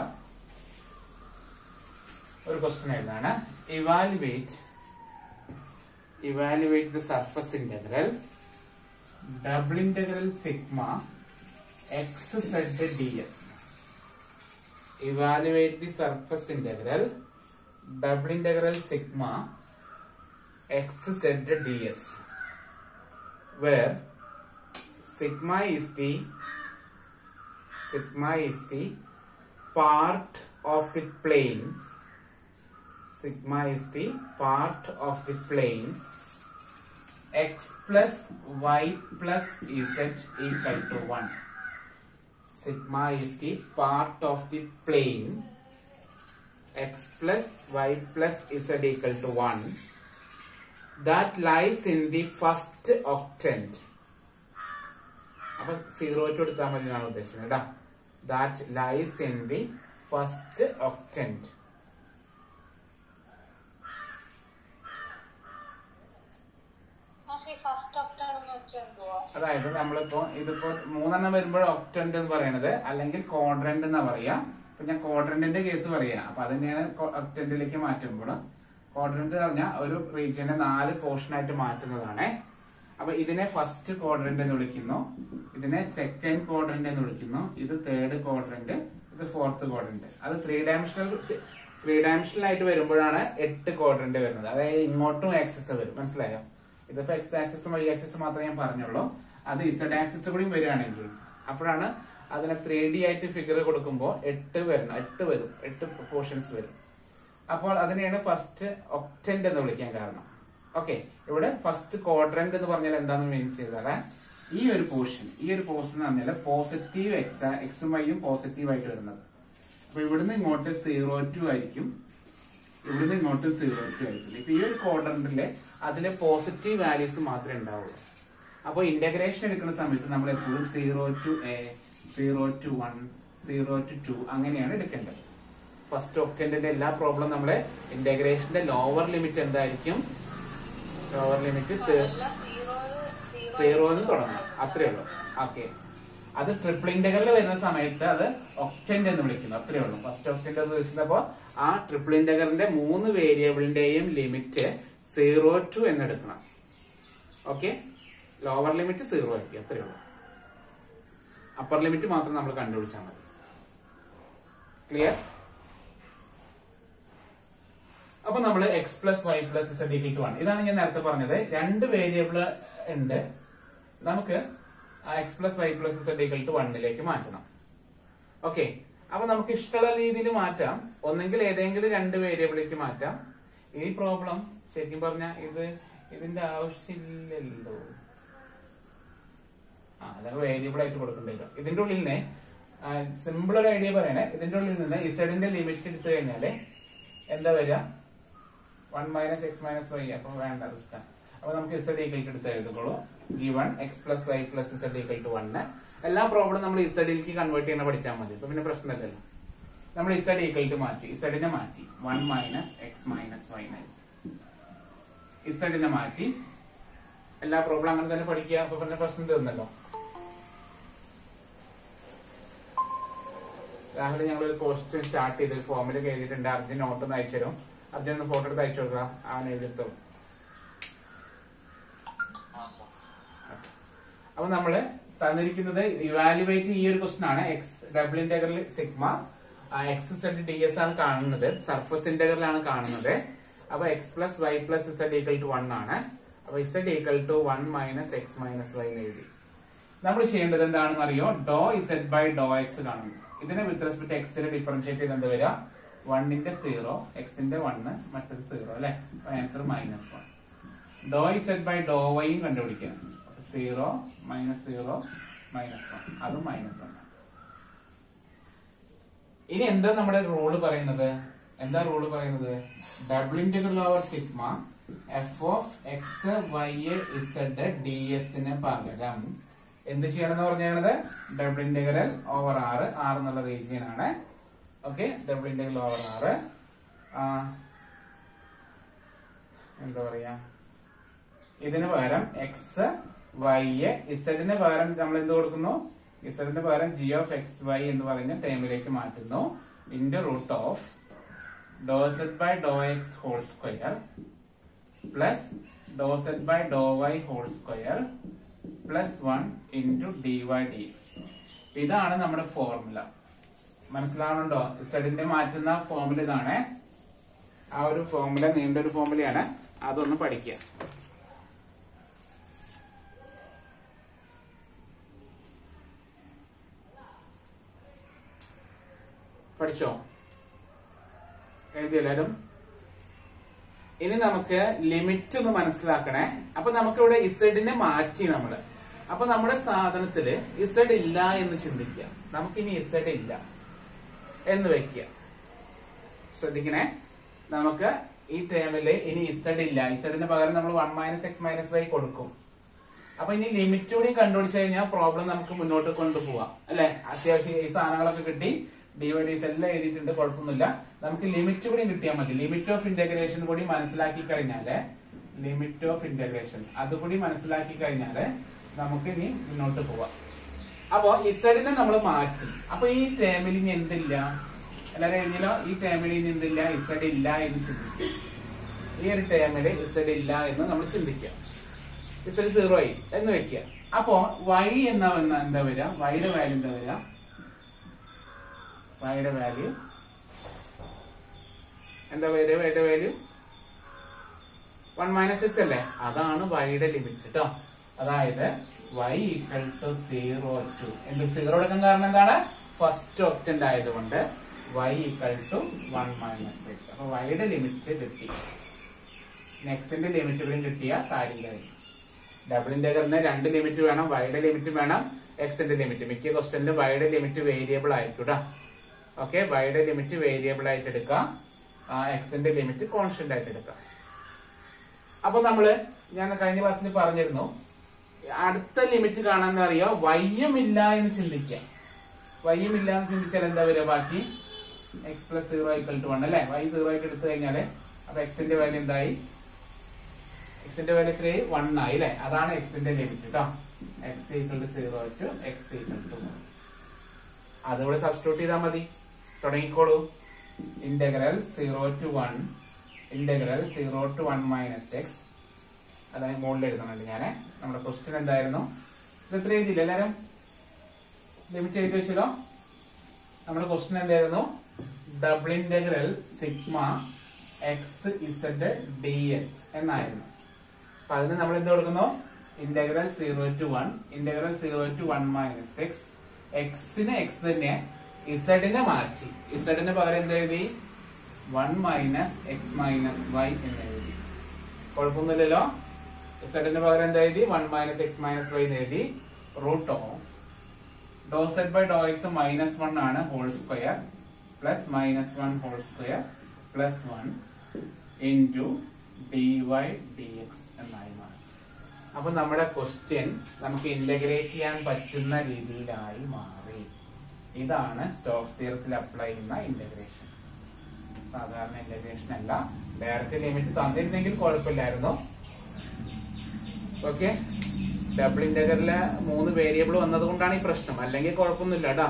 ഒരു ക്വസ്റ്റ്യൻ എഴുതാണ് evaluate evaluate the surface integral double integral sigma X Z D S evaluate the surface integral double integral sigma X Z D S where sigma is the sigma is the part of the plane sigma is the part of the plane x plus y plus z equal to 1 sigma is the part of the plane x plus y plus z equal to 1 that lies in the first octant അപ്പൊ zero to എടുത്താൽ മതി എന്നാണ് ഉദ്ദേശിക്കുന്നത് കേട്ടോ that lies in the first octant first ഒക്ടാണെന്ന് വെച്ചാൽ എന്തുവാ അതായത് നമ്മളിപ്പോ ഇതിപ്പോ മൂന്നെണ്ണം വരുമ്പോൾ ഒക്ടന്റ് എന്ന് പറയുന്നത് അല്ലെങ്കിൽ ക്വാഡ്രന്റ് എന്നാ പറയാ ഇപ്പൊ ഞാൻ ക്വാഡ്രന്റിന്റെ കേസ് പറയാ അപ്പൊ അത് തന്നെയാണ് ഒക്ടന്റിലേക്ക് മാറ്റുമ്പോൾ ക്വാഡ്രന്റ് എന്ന് പറഞ്ഞാൽ ഒരു റീജിയനെ നാല് പോർഷൻ ആയിട്ട് മാറ്റുന്നതാണ് അപ്പൊ ഇതിനെ ഫസ്റ്റ് ക്വാഡ്രന്റ് എന്ന് വിളിക്കുന്നു ഇതിനെ സെക്കൻഡ് ക്വാഡ്രന്റ് എന്ന് വിളിക്കുന്നു ഇത് തേർഡ് ക്വാഡ്രന്റ് ഇത് ഫോർത്ത് ക്വാഡ്രന്റ് അത് ത്രീ ഡയമെൻഷണൽ ത്രീ ഡയമെൻഷണൽ ആയിട്ട് വരുമ്പോഴാണ് എട്ട് ക്വാഡ്രന്റ് വരുന്നത് അതായത് ഇങ്ങോട്ടും ആക്സസ് വരും മനസ്സിലായോ ഇതിപ്പോ എക്സ് ആക്സസും വൈ ആക്സസും മാത്രമേ ഞാൻ പറഞ്ഞുള്ളൂ അത് ഇസഡ് ആക്സസ് കൂടി വരികയാണെങ്കിൽ അപ്പോഴാണ് അതിനെ ത്രീ ഡി ആയിട്ട് ഫിഗർ കൊടുക്കുമ്പോൾ എട്ട് വരണം എട്ട് വരും എട്ട് പോർഷൻസ് വരും അപ്പോൾ അതിനെയാണ് ഫസ്റ്റ് ഒക്ടന്റ് എന്ന് വിളിക്കാൻ കാരണം ഓക്കെ ഇവിടെ ഫസ്റ്റ് ക്വാഡ്രന്റ് എന്ന് പറഞ്ഞാൽ എന്താണെന്ന് മീൻ ചെയ്താൽ ഈ ഒരു പോർഷൻ ഈ ഒരു പോർഷൻ എന്ന് പറഞ്ഞാൽ പോസിറ്റീവ് എക്സ് എക്സും വൈയും പോസിറ്റീവ് ആയിട്ട് വരുന്നത് അപ്പൊ ഇവിടുന്ന് ഇങ്ങോട്ട് സീറോ ടു ആയിരിക്കും ഇവിടുന്ന് ഇങ്ങോട്ട് സീറോ ടു ആയിരിക്കും ഇപ്പൊ ഈ ഒരു ക്വാഡ്രന്റിലെ അതിലെ പോസിറ്റീവ് വാല്യൂസ് മാത്രമേ ഉണ്ടാവുള്ളൂ അപ്പൊ ഇന്റഗ്രേഷൻ എടുക്കുന്ന സമയത്ത് നമ്മൾ എപ്പോഴും zero to A zero to one zero to two അങ്ങനെയാണ് എടുക്കേണ്ടത് ഫസ്റ്റ് ഒക്ടന്റിന്റെ എല്ലാ പ്രോബ്ലം നമ്മളെ ഇന്റഗ്രേഷന്റെ ലോവർ ലിമിറ്റ് എന്തായിരിക്കും ലോവർ ലിമിറ്റ് അതെല്ലാം സീറോ സീറോ സീറോന്ന് തുടങ്ങും അത്രേ ഉള്ളൂ ഓക്കെ അത് ട്രിപ്പിൾ ഇന്റഗ്രൽ വരുന്ന സമയത്ത് അത് ഒക്ടന്റ് എന്ന് വിളിക്കുന്നു അത്രേ ഉള്ളൂ ഫസ്റ്റ് ഒക്ടന്റ് എന്ന് വിളിച്ചപ്പോ ആ ട്രിപ്പിൾ ഇന്റഗ്രലിന്റെ മൂന്ന് വേരിയബിളിന്റെയും ലിമിറ്റ് സീറോ ടു എന്ന് എടുക്കണം ഓക്കെ ലോവർ ലിമിറ്റ് സീറോ ആയിരിക്കും അത്രേ ഉള്ളൂ അപ്പർ ലിമിറ്റ് മാത്രം നമ്മൾ കണ്ടുപിടിച്ചാൽ മതി ക്ലിയർ അപ്പൊ നമ്മൾ X plus Y plus Z equal to one ഇതാണ് ഞാൻ നേരത്തെ പറഞ്ഞത് രണ്ട് വേരിയബിൾ ഉണ്ട് നമുക്ക് ആ X plus Y plus Z equal to വണ്ണിലേക്ക് മാറ്റണം ഓക്കെ അപ്പൊ നമുക്ക് ഇഷ്ടമുള്ള രീതിയിൽ മാറ്റാം ഒന്നെങ്കിൽ ഏതെങ്കിലും രണ്ട് വേരിയബിളിലേക്ക് മാറ്റാം ഈ പ്രോബ്ലം ശരിക്കും പറഞ്ഞാൽ ഇത് ഇതിന്റെ ആവശ്യമില്ലല്ലോ ആ അതാണ് വേരിയബിൾ ആയിട്ട് കൊടുക്കേണ്ടത് ഇതിന്റെ ഉള്ളിൽ നിന്ന് സിമ്പിൾ ഒരു ഐഡിയ പറയണേ ഇതിന്റെ ഉള്ളിൽ നിന്ന് ഇസഡിന്റെ ലിമിറ്റ് എടുത്തു കഴിഞ്ഞാല് എന്താ വരിക one minus X minus Y അപ്പൊ വേണ്ട റിസ്ക് അപ്പൊ നമുക്ക് ഇസഡ് ഈക്വൽ എടുത്ത് എഴുതുകയുള്ളൂ given X plus Y plus Z equal to one എല്ലാ പ്രോബ്ലം നമ്മൾ ഇസഡിലേക്ക് കൺവേർട്ട് ചെയ്യണ പഠിച്ചാൽ മതി അപ്പൊ പിന്നെ പ്രശ്നമില്ലല്ലോ നമ്മൾ ഇസഡ് ഈക്വൽ ടു മാറ്റി ഇസഡിനെ മാറ്റി one minus X minus Y ഇസഡിനെ മാറ്റി എല്ലാ പ്രോബ്ലം അങ്ങനെ തന്നെ പഠിക്കുക അപ്പൊ പിന്നെ പ്രശ്നം തീർന്നല്ലോ രാവിലെ ഞങ്ങൾ ഒരു പോസ്റ്റ് സ്റ്റാർട്ട് ചെയ്ത് ഫോമിലൊക്കെ എഴുതിയിട്ടുണ്ട് അർജുൻ നോട്ട് ഒന്ന് അയച്ചു തരും അർജുൻ ഒന്ന് ഫോട്ടോ എടുത്ത് അയച്ചു കൊടുക്കാം അവൻ എഴുതിത്തോളും ആ സർ അപ്പൊ നമ്മള് തന്നിരിക്കുന്നത് ഇവാലുവേറ്റ് ഈ ഒരു ക്വസ്റ്റൻ ആണ് X double integral sigma X Z D S ആണ് കാണുന്നത് സർഫസ് ഇന്റഗ്രൽ ആണ് കാണുന്നത് അപ്പൊ X plus Y plus Z equal to one ആണ് അപ്പൊ Z equal to one minus X minus Y എഴുതി നമ്മൾ ചെയ്യേണ്ടത് എന്താണെന്ന് അറിയോ do Z by Dr X കാണുന്നു ഇതിനെ വിത്ത് റെസ്പെക്ട് എക്സിനെ ഡിഫറൻഷിയേറ്റ് ചെയ്ത് എന്ത് വരിക വണ്ണിന്റെ സീറോ എക്സിന്റെ വണ്ണ് മറ്റത് സീറോ അല്ലെ answer minus one do Z by do വൈയും കണ്ടുപിടിക്കുക zero minus zero minus one അതും മൈനസ് വൺ ഇനി എന്താ നമ്മുടെ റൂള് പറയുന്നത് എന്താ റൂള് പറയുന്നത് double integral over sigma F of X Y Z D എസിന് പകരം എന്ത് ചെയ്യണം എന്ന് പറഞ്ഞത് ഡബിൾ ഇന്റഗ്രൽ ഓവർ ആറ് ആറ് എന്നുള്ള റീജിയൻ ആണ് ഓക്കെ ഡബിൾ ഇന്റഗ്രൽ ഓവർ ആറ് എന്താ പറയാ ഇതിന് പകരം എക്സ് വൈ ഇസഡിന് പകരം നമ്മൾ എന്ത് കൊടുക്കുന്നു ഇസഡിന് പകരം ജി ഓഫ് എക്സ് വൈ എന്ന് പറയുന്ന ടേമിലേക്ക് മാറ്റുന്നു into root of do Z by Dr X whole square plus do Z by Dr Y whole square plus one into D Y D X ഇതാണ് നമ്മുടെ ഫോർമുല മനസ്സിലാവുന്നുണ്ടോ ഇസഡിന്റെ മാറ്റുന്ന ഫോർമുല ഇതാണ് ആ ഒരു ഫോർമുല നീണ്ടൊരു ഫോർമുലയാണ് അതൊന്ന് പഠിക്കുക പഠിച്ചോ എഴുതി എല്ലാരും ഇനി നമുക്ക് ലിമിറ്റ് ഒന്ന് മനസ്സിലാക്കണേ അപ്പൊ നമുക്കിവിടെ ഇസഡിനെ മാറ്റി നമ്മള് അപ്പൊ നമ്മുടെ സാധനത്തില് ഇസഡ് ഇല്ല എന്ന് ചിന്തിക്കുക നമുക്കിനി ഇസഡ് ഇല്ല എന്ന് വെക്കുക ശ്രദ്ധിക്കണേ നമുക്ക് ഈ ടേമില് ഇനി ഇസഡ് ഇല്ല ഇസഡിന് പകരം നമ്മൾ one minus X minus Y കൊടുക്കും അപ്പൊ ഇനി ലിമിറ്റ് കൂടി കണ്ടുപിടിച്ചു കഴിഞ്ഞാൽ പ്രോബ്ലം നമുക്ക് മുന്നോട്ട് കൊണ്ടുപോവാം അല്ലെ അത്യാവശ്യം ഈ സാധനങ്ങളൊക്കെ കിട്ടി ഡിവൈഡീസ് എല്ലാം എഴുതിയിട്ടുണ്ട് കുഴപ്പമൊന്നുമില്ല നമുക്ക് ലിമിറ്റ് കൂടി കിട്ടിയാൽ മതി ലിമിറ്റ് ഓഫ് ഇന്റഗ്രേഷൻ കൂടി മനസ്സിലാക്കി കഴിഞ്ഞാല് ലിമിറ്റ് ഓഫ് ഇന്റഗ്രേഷൻ അതുകൂടി മനസ്സിലാക്കി കഴിഞ്ഞാല് നമുക്ക് ഇനി മുന്നോട്ട് പോവാം അപ്പോ ഇസഡിനെ നമ്മൾ മാറ്റി അപ്പൊ ഈ ടേമിൽ ഇനി എന്തില്ല എല്ലാവരും എഴുതിയല്ലോ ഈ ടേമിൽ ഇനി എന്തില്ല ഇസഡ് ഇല്ല എന്ന് ചിന്തിക്കുക ഈ ഒരു ടേമില് ഇസഡ് ഇല്ല എന്ന് നമ്മൾ ചിന്തിക്കുക ഇസഡ് സീറോ ആയി എന്ന് വെക്കുക അപ്പോ വൈ എന്നാ വന്ന എന്താ വരിക വൈയുടെ വാല്യൂ എന്താ വരിക വൈയുടെ വാല്യൂ എന്താ വരിക വൈയുടെ വാല്യൂ വൺ മൈനസ് സിക്സ് അല്ലേ അതാണ് വൈയുടെ ലിമിറ്റ് കേട്ടോ അതായത് y equal to zero to എന്ത് സീറോ എടുക്കാൻ കാരണം എന്താണ് ഫസ്റ്റ് ഓപ്റ്റന്റ് ആയതുകൊണ്ട് y equal to one minus six അപ്പൊ വൈയുടെ ലിമിറ്റ് കിട്ടി നെക്സ്റ്റിന്റെ ലിമിറ്റ് കൂടി കിട്ടിയ കാര്യം കഴിഞ്ഞു ഡബിൾ ഇന്റഗ്രലിന് രണ്ട് ലിമിറ്റ് വേണം വൈയുടെ ലിമിറ്റ് വേണം എക്സിന്റെ ലിമിറ്റ് മിക്ക ക്വസ്റ്റനിലും വൈയുടെ ലിമിറ്റ് വേരിയബിൾ ആയിരിക്കും കേട്ടോ ഓക്കെ വൈയുടെ ലിമിറ്റ് വേരിയബിൾ ആയിട്ട് എടുക്കാം എക്സിന്റെ ലിമിറ്റ് കോൺസ്റ്റന്റ് ആയിട്ട് എടുക്കാം അപ്പൊ നമ്മള് ഞാൻ കഴിഞ്ഞ ക്ലാസ്സിൽ പറഞ്ഞിരുന്നു അടുത്ത ലിമിറ്റ് കാണാൻ അറിയോ വയ്യും ഇല്ല എന്ന് ചിന്തിക്കാം വയ്യും ഇല്ല എന്ന് ചിന്തിച്ചാൽ എന്താ വരിക ബാക്കി X plus zero equal to one അല്ലെ വൈ സീറോ ആയിട്ട് എടുത്തു കഴിഞ്ഞാല് അപ്പൊ എക്സിന്റെ വാല്യൂ എന്തായി എക്സിന്റെ വാല്യൂ എത്രയായി വൺ ആയി അല്ലെ അതാണ് എക്സിന്റെ ലിമിറ്റ് കേട്ടോ X equal to zero to X equal to one അതുകൂടെ സബ്സ്റ്റിറ്റ്യൂട്ട് ചെയ്താൽ മതി തുടങ്ങിക്കോളൂ integral zero to one integral zero to one minus X അതായത് മുകളിൽ എഴുതണുണ്ട് ഞാൻ നമ്മുടെ ക്വസ്റ്റ്യൻ എന്തായിരുന്നു ഇത് എത്ര എഴുതിയില്ല എല്ലാരും ലിമിറ്റ് എഴുതി വെച്ചല്ലോ നമ്മുടെ ക്വസ്റ്റ്യൻ എന്തായിരുന്നു double integral sigma X Z D S എന്നായിരുന്നു അപ്പൊ അതിന് നമ്മൾ എന്ത് കൊടുക്കുന്നു integral zero to one integral zero to one minus X എക്സിന് എക്സ് തന്നെ ഇസഡിനെ മാറ്റി ഇസഡിന് പകരം എന്ത് എഴുതി one minus X minus Y എന്ന് എഴുതി കുഴപ്പമൊന്നുമില്ലല്ലോ ഇസഡിന് പകരം എന്താ എഴുതി one minus X minus Y എന്ന് എഴുതി root of dou Z by Dr X minus one ആണ് whole square plus minus one whole square plus one into D Y D X എന്നായി മാറി അപ്പൊ നമ്മുടെ ക്വസ്റ്റ്യൻ നമുക്ക് ഇന്റഗ്രേറ്റ് ചെയ്യാൻ പറ്റുന്ന രീതിയിലായി മാറി ഇതാണ് സ്റ്റോക്സ് തിയറത്തിൽ അപ്ലൈ ചെയ്യുന്ന ഇന്റഗ്രേഷൻ സാധാരണ ഇന്റഗ്രേഷൻ അല്ല ഡയറക്റ്റ് ലിമിറ്റ് തന്നിരുന്നെങ്കിൽ കുഴപ്പമില്ലായിരുന്നു ഓക്കെ ഡബിൾ ഇന്റഗ്രലില് മൂന്ന് വേരിയബിൾ വന്നത് കൊണ്ടാണ് ഈ പ്രശ്നം അല്ലെങ്കിൽ കുഴപ്പമൊന്നുമില്ല കേട്ടാ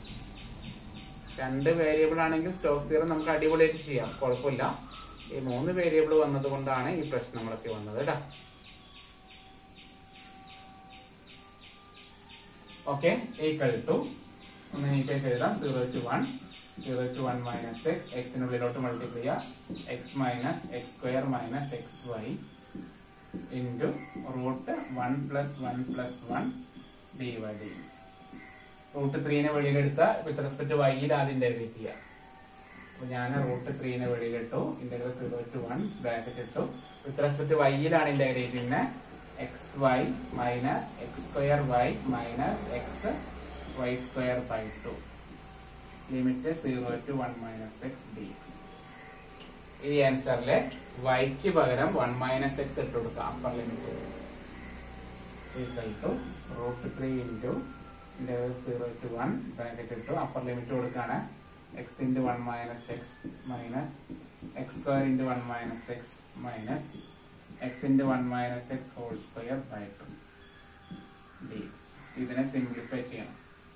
രണ്ട് വേരിയബിൾ ആണെങ്കിൽ സ്റ്റോക്സ് തിയറം നമുക്ക് അടിപൊളിയായിട്ട് ചെയ്യാം കുഴപ്പമില്ല ഈ മൂന്ന് വേരിയബിൾ വന്നത് കൊണ്ടാണ് ഈ പ്രശ്നങ്ങളൊക്കെ വന്നത് കേട്ടാ ഓക്കെ ഈക്വൽ ടു ഒന്ന് നീറ്റായിട്ട് എഴുതാം zero to one zero to one minus x എക്സിനുള്ളിലോട്ട് മൾട്ടിപ്ലൈ ചെയ്യാം x minus x square minus x y into root one plus one plus one d Y d root ത്രീനെ വെളിയിലെടുത്ത വിത്ത് റെസ്പെക്ട് വൈയിൽ ആദ്യം integrate ചെയ്യാം അപ്പൊ ഞാൻ റൂട്ട് ത്രീനെ വെളിയിലിട്ടു integral zero to one bracket ഇട്ടു വിത്ത് റെസ്പെക്ട് വൈയിലാണ് ഇന്റഗ്രേറ്റ് ചെയ്യുന്നത് x y minus x square y minus x y square by two limit zero to one minus x d x ഈ ആൻസറിലെ വൈക്ക് പകരം വൺ മൈനസ് എക്സ് ഇട്ട് കൊടുക്കാം upper limit equal to root three into interval zero to one bracket ഇട്ടു upper limit കൊടുക്കാണ് x into one minus X minus x square into one minus X minus x into one minus x whole square by two d x ഇതിനെ simplify ചെയ്യണം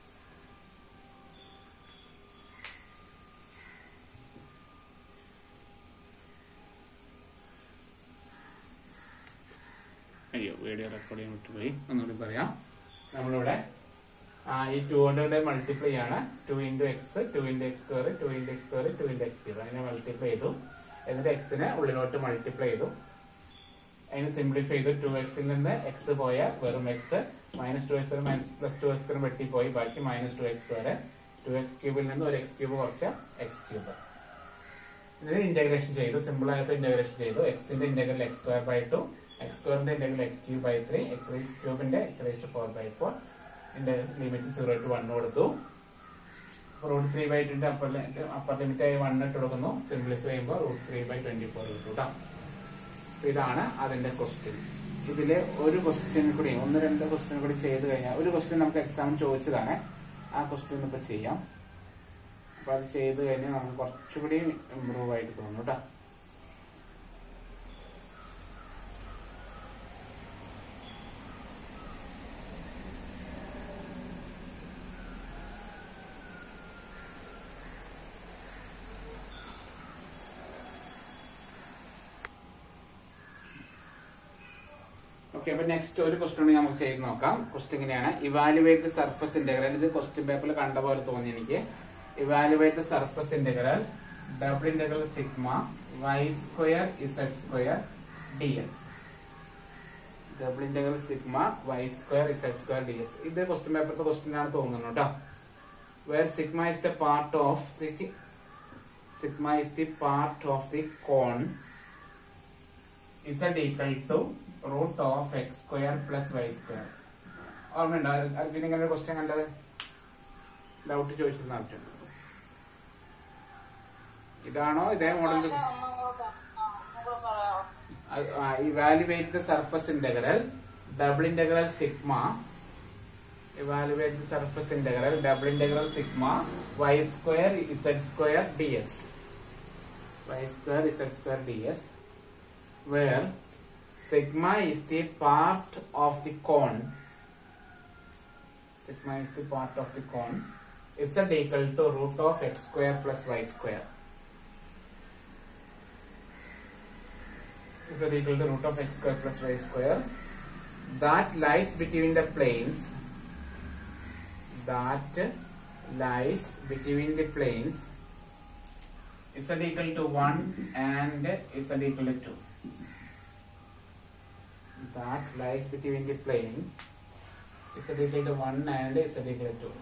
അയ്യോ video record ചെയ്യാൻ വിട്ടുപോയി ഒന്നുകൂടി പറയാം നമ്മളിവിടെ ആ, ഈ ടു കൊണ്ട് മൾട്ടിപ്ലൈ ആണ് two into x two into x square two into x square two into x square അതിനെ മൾട്ടിപ്ലൈ ചെയ്തു എന്നിട്ട് എക്സിനെ ഉള്ളിലോട്ട് മൾട്ടിപ്ലൈ ചെയ്തു അതിന് സിംപ്ലിഫൈ ചെയ്തു ടു എക്സിൽ നിന്ന് എക്സ് പോയ വെറും x minus two x minus plus two x വെട്ടിപ്പോയി ബാക്കി minus two X square two x ക്യൂബിൽ നിന്ന് ഒരു എക്സ് ക്യൂബ് കുറച്ച എക്സ് ക്യൂബ് ഇതിന് ഇന്റഗ്രേഷൻ ചെയ്തു സിമ്പിൾ ആയിട്ട് ഇന്റഗ്രേഷൻ ചെയ്തു എക്സിന്റെ integral x square by two x സ്ക്വയറിന്റെ integral x cube by three x ക്യൂബിന്റെ x raised four by four ഇതിന്റെ ലിമിറ്റ് സീറോ ടു വൺ കൊടുത്തു root three by twenty upper upper limit ആയി one ഇട്ട് കൊടുക്കുന്നു സിംപ്ലിഫൈ ചെയ്യുമ്പോൾ root three by twenty four കിട്ടും കേട്ടോ അപ്പൊ ഇതാണ് അതിന്റെ ക്വസ്റ്റ്യൻ ഇതില് ഒരു ക്വസ്റ്റ്യൻ കൂടി ഒന്ന് രണ്ട് ക്വസ്റ്റ്യൻ കൂടി ചെയ്ത് കഴിഞ്ഞാൽ ഒരു ക്വസ്റ്റ്യൻ നമുക്ക് എക്സാം ചോദിച്ചതാണ് ആ ക്വസ്റ്റ്യൻ ഇപ്പൊ ചെയ്യാം അപ്പൊ അത് ചെയ്ത് കഴിഞ്ഞാൽ നമുക്ക് കുറച്ചുകൂടി ഇമ്പ്രൂവ് ആയിട്ട് തോന്നും കേട്ടോ ഓക്കെ അപ്പൊ നെക്സ്റ്റ് ഒരു ക്വസ്റ്റ്യൻ നമുക്ക് ചെയ്ത് നോക്കാം ക്വസ്റ്റ്യൻ ഇങ്ങനെയാണ് ഇവാലുവേറ്റ് സർഫസ് ഇന്റഗ്രൽ ഇത് ക്വസ്റ്റ്യൻ പേപ്പറിൽ കണ്ട പോലെ തോന്നി എനിക്ക് evaluate surface integral double integral sigma y square z square D s double integral sigma y square z square D s ഇത് ക്വസ്റ്റ്യൻ പേപ്പറിലെ ക്വസ്റ്റ്യൻ ആണ് തോന്നുന്നു കേട്ടോ where sigma is the part of the sigma is the part of the cone z equal to root of x square plus y square ഓർമ്മയുണ്ടോ അർജുന ഇങ്ങനെ ഒരു question കണ്ടത് doubt ചോദിച്ചിരുന്ന ആവശ്യം ഇതാണോ ഇതേ മോഡൽ പക്ഷെ ഒന്നും കൂടെ ആ, ഒന്നും കൂടെ പറയാമോ evaluate the surface integral double integral sigma evaluate the surface integral double integral sigma y square z square D s y square z square D s where sigma is the part of the cone sigma is the part of the cone is that equal to root of x square plus y square is that equal to root of x square plus y square that lies between the planes that lies between the planes is that equal to 1 and is that equal to 2 that lies between the plane is that equal to 1 and is that equal to 2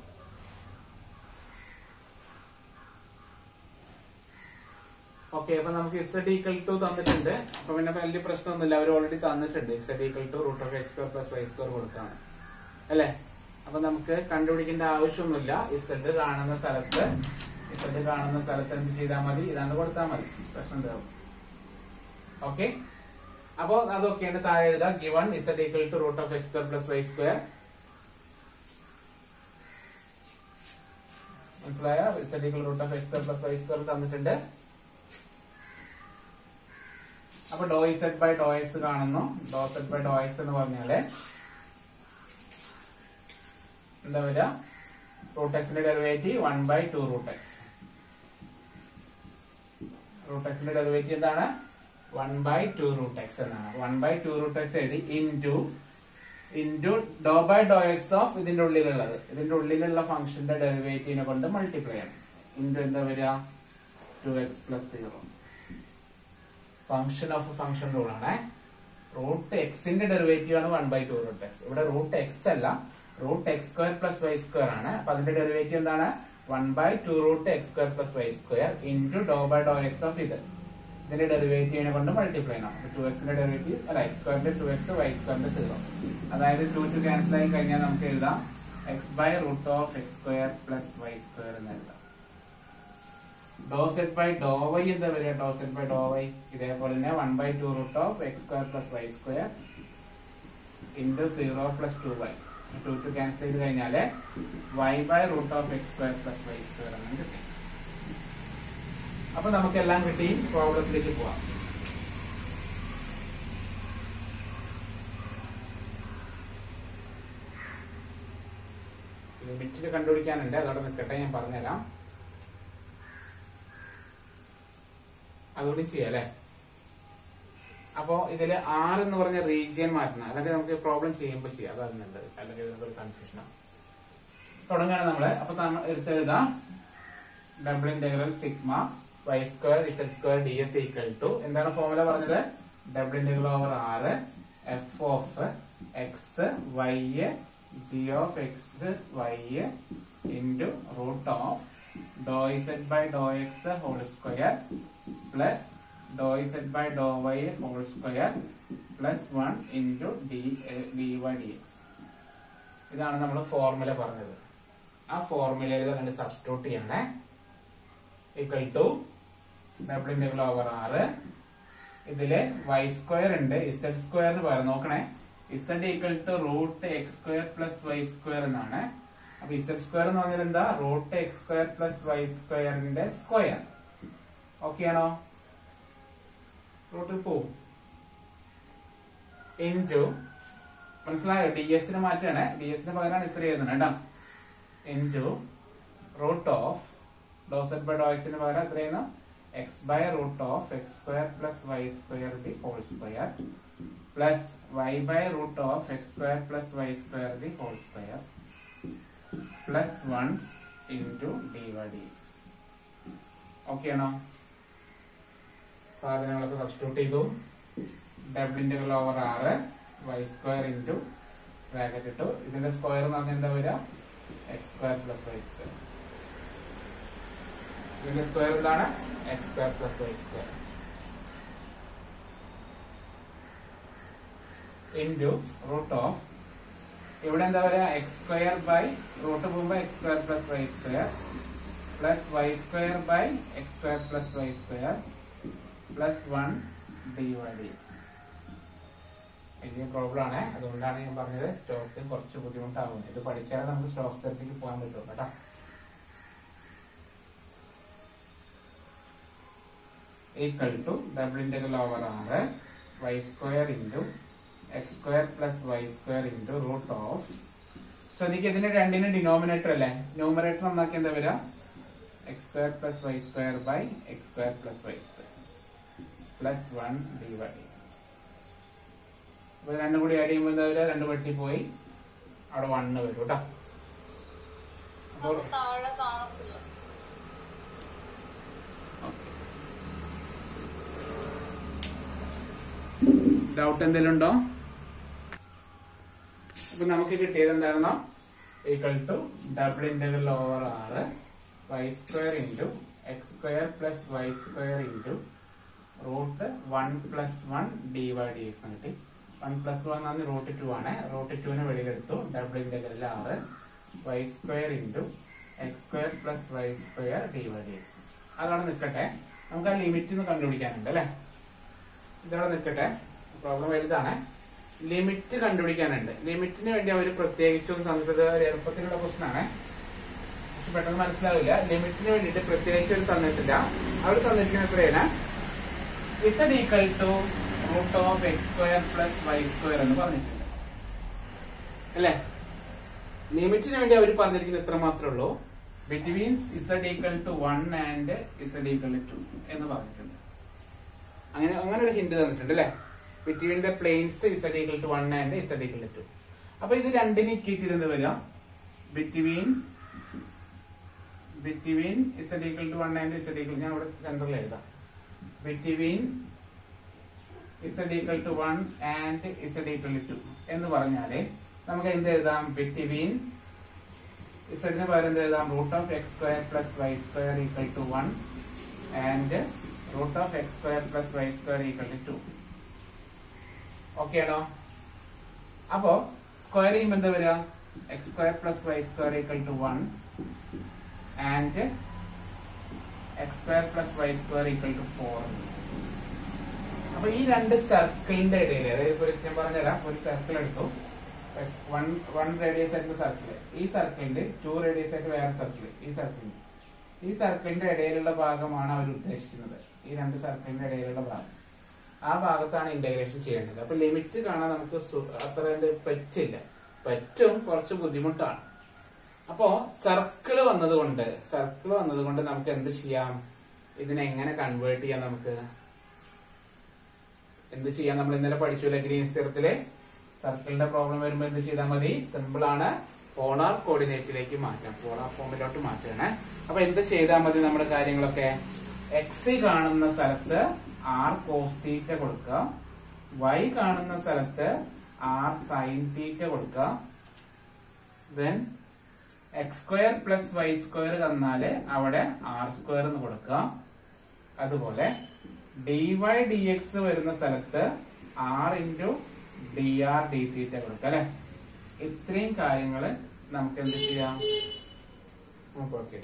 okay അപ്പൊ നമുക്ക് Z equal to തന്നിട്ടുണ്ട് അപ്പൊ പിന്നെ വലിയ പ്രശ്നമൊന്നുമില്ല അവർ already തന്നിട്ടുണ്ട് z equal to root of x square plus Y square കൊടുത്താണ് അല്ലേ അപ്പൊ നമുക്ക് കണ്ടുപിടിക്കേണ്ട ആവശ്യമൊന്നുമില്ല ഇസഡ് കാണുന്ന സ്ഥലത്ത് ഇസഡ് കാണുന്ന സ്ഥലത്ത് എന്ത് ചെയ്താൽ മതി ഇതാണ് കൊടുത്താൽ മതി പ്രശ്നം തീർന്നു ഓക്കെ അപ്പോ അതൊക്കെയാണ് താഴെ എഴുതാം given z equal to root of x square plus Y square മനസ്സിലായോ z equal root of x square plus Y square തന്നിട്ടുണ്ട് അപ്പൊ doe z by Dr X കാണുന്നു doe Z by Dr x എന്ന് പറഞ്ഞാല് എന്താ വരിക റൂട്ട് എക്സിന്റെ derivative one by two root x root എക്സിന്റെ ഡെറിവേറ്റീവ് എന്താണ് one by two root x എന്നാണ് one by two root x എഴുതി into into Dr by Dr x of ഇതിന്റെ ഉള്ളിലുള്ളത് ഇതിന്റെ ഉള്ളിലുള്ള ഫംഗ്ഷന്റെ ഡെറിവേറ്റീവിനെ കൊണ്ട് മൾട്ടിപ്ലൈ ചെയ്യണം ഇൻറ്റു എന്താ വരിക two x plus zero function of function rule ആണ് റൂട്ട് എക്സിന്റെ ഡെറിവേറ്റീവ് ആണ് one by two root x ഇവിടെ റൂട്ട് എക്സ് അല്ല root x square plus Y square ആണ് അപ്പൊ അതിന്റെ ഡെറിവേറ്റീവ് എന്താണ് one by two root x square plus Y square into Dr by Dr x of ഇത് ഇതിന്റെ ഡെറിവേറ്റീവിനെ കൊണ്ട് മൾട്ടിപ്ലൈ ചെയ്യണം ടു എക്സിന്റെ ഡെറിവേറ്റീവ് അല്ല എക്സ് സ്ക്വയറിന്റെ ടു എക്സ് വൈ സ്ക്വയറിന്റെ സീറോ അതായത് ടു ടു ക്യാൻസൽ ആയി കഴിഞ്ഞാൽ നമുക്ക് എഴുതാം x by root of x square plus Y square എന്ന് എഴുതാം doe set by Dr y എന്താ വരിക doe set by Dr y ഇതേപോലെ തന്നെ one by two root of x square plus Y square into zero plus two y two two cancel ചെയ്ത് കഴിഞ്ഞാല് y by root of x square plus Y square എന്ന് കിട്ടി അപ്പൊ നമുക്കെല്ലാം കിട്ടി പ്രോബ്ലത്തിലേക്ക് പോവാം ലിമിറ്റിൽ കണ്ടുപിടിക്കാനുണ്ട് അതോടെ നിൽക്കട്ടെ ഞാൻ പറഞ്ഞുതരാം അതുകൂടി ചെയ്യാം അല്ലെ അപ്പോ ഇതില് ആർ എന്ന് പറഞ്ഞ റീജിയൻ മാറ്റണം അല്ലെങ്കിൽ നമുക്ക് പ്രോബ്ലം ചെയ്യുമ്പോൾ ചെയ്യാം അതാണ് നല്ലത് അല്ലെങ്കിൽ ഒരു കൺഫ്യൂഷനാണ് തുടങ്ങുകയാണ് നമ്മള് അപ്പൊ നമ്മൾ എടുത്തെഴുതാം double integral sigma y square z square D s equal to എന്താണ് ഫോർമുല പറഞ്ഞത് ഡബിൾ ഇന്റഗ്രൽ ഓവർ ആറ് F of X y g of X y into root of Dr Z by Dr X whole square plus Dr Z by Dr Y whole square plus one into d d Y D X ഇതാണ് നമ്മൾ formula പറഞ്ഞത് ആ ഫോർമുലയിൽ രണ്ട് substitute ചെയ്യണേ equal to double integral over R ഇതില് y square ഉണ്ട് z സ്ക്വയറിന് പകരം നോക്കണേ z equal to root x square plus Y square എന്നാണ് അപ്പൊ ഇസഡ് സ്ക്വയർ എന്ന് പറഞ്ഞാൽ എന്താ root x square plus y സ്ക്വയറിന്റെ സ്ക്വയർ ഓക്കെ ആണോ റൂട്ടിൽ പോവും ഇൻറ്റു മനസ്സിലായോ ഡി എസിന് മാറ്റാണ് ഡി എസിന് പകരമാണ് ഇത്ര എഴുതുന്നത് കേട്ടോ into root of dou Z by doe എക്സിന് പകരം എത്ര ചെയ്യുന്നു x by root of x square plus Y square the whole square plus y by root of x square plus Y square the whole square plus one into D Y D x okay ആണോ സാധനങ്ങളൊക്കെ substitute ചെയ്തു double integral over R y square into bracket ഇട്ടു ഇതിന്റെ സ്ക്വയർ എന്ന് പറഞ്ഞാൽ എന്താ വരിക x square plus Y square ഇതിന്റെ സ്ക്വയർ എന്താണ് x square plus Y square into root of ഇവിടെ എന്താ പറയുക എക്സ് സ്ക്വയർ ബൈ റൂട്ട് പോകുമ്പോൾ x square plus Y square plus Y square by x square plus Y square plus one d Y d വലിയ problem ആണ് അതുകൊണ്ടാണ് ഞാൻ പറഞ്ഞത് stock കുറച്ച് ബുദ്ധിമുട്ടാകുന്നത് ഇത് പഠിച്ചാലേ നമുക്ക് സ്റ്റോക്ക് സ്ഥലത്തേക്ക് പോകാൻ പറ്റുള്ളൂ കേട്ടോ equal to double integral over R y square into x square plus Y square into root of ശ്രദ്ധിക്കുക ഇതിന്റെ രണ്ടിനും ഡിനോമിനേറ്റർ അല്ലേ ന്യൂമറേറ്റർ നന്നാക്കി എന്താ വരിക x square plus Y square by x square plus Y square plus one d by d അപ്പൊ രണ്ടും കൂടി ആഡ് ചെയ്യുമ്പോൾ എന്താ വരിക രണ്ട് വെട്ടി പോയി അവിടെ വണ്ണ് വരും കേട്ടോ അപ്പോൾ നമുക്ക് താഴെ കാണത്തില്ല ഡൗട്ട് എന്തെങ്കിലും ഉണ്ടോ അപ്പൊ നമുക്ക് കിട്ടിയത് എന്താണെന്നോ equal to double integral over R y square into x square plus Y square into root one plus one d Y D x കിട്ടി വൺ പ്ലസ് വൺ ആണ് റൂട്ട് ടു ആണ് റൂട്ട് ടുവിനെ വെളിയിലെടുത്തു double integral R y square into x square plus Y square d Y D x അതവിടെ നിൽക്കട്ടെ നമുക്ക് ആ limit ഒന്ന് കണ്ടുപിടിക്കാനുണ്ട് അല്ലേ ഇതവിടെ നിൽക്കട്ടെ പ്രോബ്ലം വലുതാണ് ലിമിറ്റ് കണ്ടുപിടിക്കാനുണ്ട് ലിമിറ്റിന് വേണ്ടി അവർ പ്രത്യേകിച്ചും തന്നിട്ടത് ഒരു എളുപ്പത്തിലുള്ള പ്രശ്നമാണ് പക്ഷെ പെട്ടെന്ന് മനസ്സിലാവില്ല ലിമിറ്റിന് വേണ്ടിയിട്ട് പ്രത്യേകിച്ച് ഒരു തന്നിട്ടില്ല അവർ തന്നിരിക്കുന്ന എത്രയാണ് z equal to root of x square plus Y square എന്ന് പറഞ്ഞിട്ടുണ്ട് അല്ലേ ലിമിറ്റിന് വേണ്ടി അവർ പറഞ്ഞിരിക്കുന്നത് ഇത്ര മാത്രമേ ഉള്ളൂ between z equal to one and z equal to എന്ന് പറഞ്ഞിട്ടുണ്ട് അങ്ങനെ അങ്ങനെ ഒരു ഹിന്റ് തന്നിട്ടുണ്ട് അല്ലേ between the planes z equal to one and z equal to അപ്പൊ ഇത് രണ്ടിന് ഇക്വേറ്റ് ചെയ്തെന്ന് വരിക between between z equal to one and z equal ഞാൻ ഇവിടെ സെന്ററിൽ എഴുതാം between z equal to one and z equal to എന്ന് പറഞ്ഞാല് നമുക്ക് എന്ത് എഴുതാം ബിറ്റ്വീൻ ഇസഡിന് പകരം എന്ത് എഴുതാം root of x square plus Y square equal to one and root of x square plus Y square equal to two okay ആണോ അപ്പോ സ്ക്വയർ ചെയ്യുമ്പോൾ എന്താ വരിക x square plus Y square equal to one and x square plus Y square equal to four അപ്പൊ ഈ രണ്ട് സർക്കിളിന്റെ ഇടയിൽ അതായത് ഇപ്പൊ ഞാൻ പറഞ്ഞുതരാം ഒരു സർക്കിൾ എടുത്തു വൺ വൺ റേഡിയസ് ആയിട്ടുള്ള സർക്കിൾ ഈ സർക്കിളിന്റെ ടു റേഡിയസ് ആയിട്ട് വേറെ സർക്കിൾ ഈ സർക്കിളിന്റെ ഈ സർക്കിളിന്റെ ഇടയിലുള്ള ഭാഗമാണ് അവർ ഉദ്ദേശിക്കുന്നത് ഈ രണ്ട് സർക്കിളിന്റെ ഇടയിലുള്ള ഭാഗം ആ ഭാഗത്താണ് ഇന്റഗ്രേഷൻ ചെയ്യേണ്ടത് അപ്പൊ ലിമിറ്റ് കാണാൻ നമുക്ക് സു- അത്ര കണ്ട് പറ്റില്ല പറ്റും കുറച്ച് ബുദ്ധിമുട്ടാണ് അപ്പോ സർക്കിള് വന്നതുകൊണ്ട് സർക്കിൾ വന്നതുകൊണ്ട് നമുക്ക് എന്ത് ചെയ്യാം ഇതിനെ എങ്ങനെ കൺവേർട്ട് ചെയ്യാം നമുക്ക് എന്ത് ചെയ്യാം നമ്മൾ ഇന്നലെ പഠിച്ചു ഗ്രീൻ സ്ഥിരത്തില് സർക്കിളിന്റെ പ്രോബ്ലം വരുമ്പോ എന്ത് ചെയ്താൽ മതി സിമ്പിൾ ആണ് പോളാർ കോർഡിനേറ്റിലേക്ക് മാറ്റാം പോളാർ ഫോമിലോട്ട് മാറ്റുകയാണ് അപ്പൊ എന്ത് ചെയ്താൽ മതി നമ്മുടെ കാര്യങ്ങളൊക്കെ എക്സ് കാണുന്ന സ്ഥലത്ത് ആർ കോസ് തീറ്റ കൊടുക്കുക വൈ കാണുന്ന സ്ഥലത്ത് ആർ സൈൻ തീറ്റ കൊടുക്കുക then x square plus Y square തന്നാല് അവിടെ ആർ സ്ക്വയർ എന്ന് കൊടുക്കുക അതുപോലെ ഡി വൈ ഡി എക്സ് വരുന്ന സ്ഥലത്ത് r into d r d theta കൊടുക്കുക അല്ലെ ഇത്രയും കാര്യങ്ങൾ നമുക്ക് എന്ത് ചെയ്യാം നമുക്ക് ഓക്കെ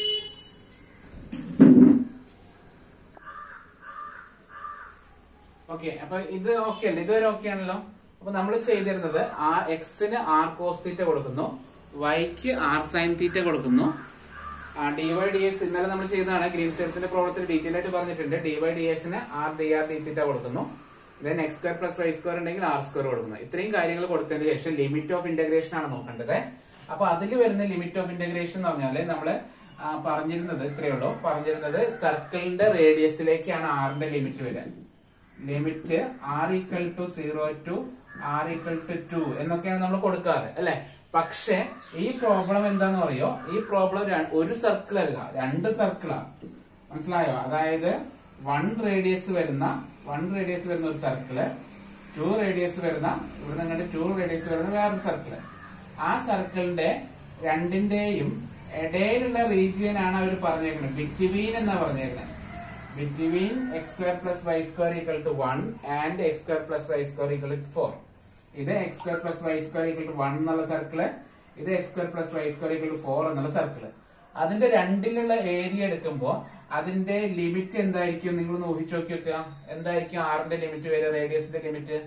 ഓക്കെ അപ്പൊ ഇത് ഓക്കെ അല്ലേ ഇതുവരെ ഓക്കെ ആണല്ലോ അപ്പൊ നമ്മൾ ചെയ്തിരുന്നത് ആ എക്സിന് ആർ കോസ് തീറ്റ കൊടുക്കുന്നു വൈക്ക് ആർ സൈൻ തീറ്റ കൊടുക്കുന്നു ഡി വൈ ഡി എസ് ഇന്നലെ നമ്മൾ ചെയ്തതാണ് ഗ്രീൻ സെൽസിന്റെ പ്രോബ്ലത്തിൽ ഡീറ്റെയിൽ ആയിട്ട് പറഞ്ഞിട്ടുണ്ട് ഡി വൈ ഡി എസിന് r d r d theta കൊടുക്കുന്നു then x square plus Y square ഉണ്ടെങ്കിൽ ആർ സ്ക്വയർ കൊടുക്കുന്നു ഇത്രയും കാര്യങ്ങൾ കൊടുത്തതിന് ശേഷം ലിമിറ്റ് ഓഫ് ഇന്റഗ്രേഷൻ ആണ് നോക്കേണ്ടത് അപ്പൊ അതിൽ വരുന്ന ലിമിറ്റ് ഓഫ് ഇന്റഗ്രേഷൻ എന്ന് പറഞ്ഞാല് നമ്മള് ആ, പറഞ്ഞിരുന്നത് ഇത്രയേ ഉള്ളൂ പറഞ്ഞിരുന്നത് സർക്കിളിന്റെ റേഡിയസിലേക്കാണ് ആറിന്റെ ലിമിറ്റ് വരിക limit r equal to zero to R equal to two എന്നൊക്കെയാണ് നമ്മൾ കൊടുക്കാറ് അല്ലെ പക്ഷെ ഈ പ്രോബ്ലം എന്താന്ന് പറയോ ഈ പ്രോബ്ലം ഒരു സർക്കിൾ അല്ല രണ്ട് സർക്കിളാ മനസ്സിലായോ അതായത് വൺ റേഡിയസ് വരുന്ന വൺ റേഡിയസ് വരുന്ന ഒരു സർക്കിള് ടു റേഡിയസ് വരുന്ന ഇവിടെ നിങ്ങളുടെ ടു റേഡിയസ് വരുന്ന വേറൊരു സർക്കിള് ആ സർക്കിളിന്റെ രണ്ടിന്റെയും ഇടയിലുള്ള റീജിയൻ ആണ് അവർ പറഞ്ഞേക്കുന്നത് ബിറ്റ്വീൻ എന്നാ പറഞ്ഞേക്കുന്നത് between x square plus Y square equal to one and x square plus Y square equal to four ഇത് x square plus Y square equal to one എന്നുള്ള സർക്കിള് ഇത് x square plus Y square equal to four എന്നുള്ള circle അതിന്റെ രണ്ടിലുള്ള area എടുക്കുമ്പോ അതിന്റെ limit എന്തായിരിക്കും നിങ്ങൾ ഒന്ന് ഊഹിച്ചു നോക്കി വെക്കുക എന്തായിരിക്കും ആറിന്റെ ലിമിറ്റ് വരെ റേഡിയസിന്റെ ലിമിറ്റ്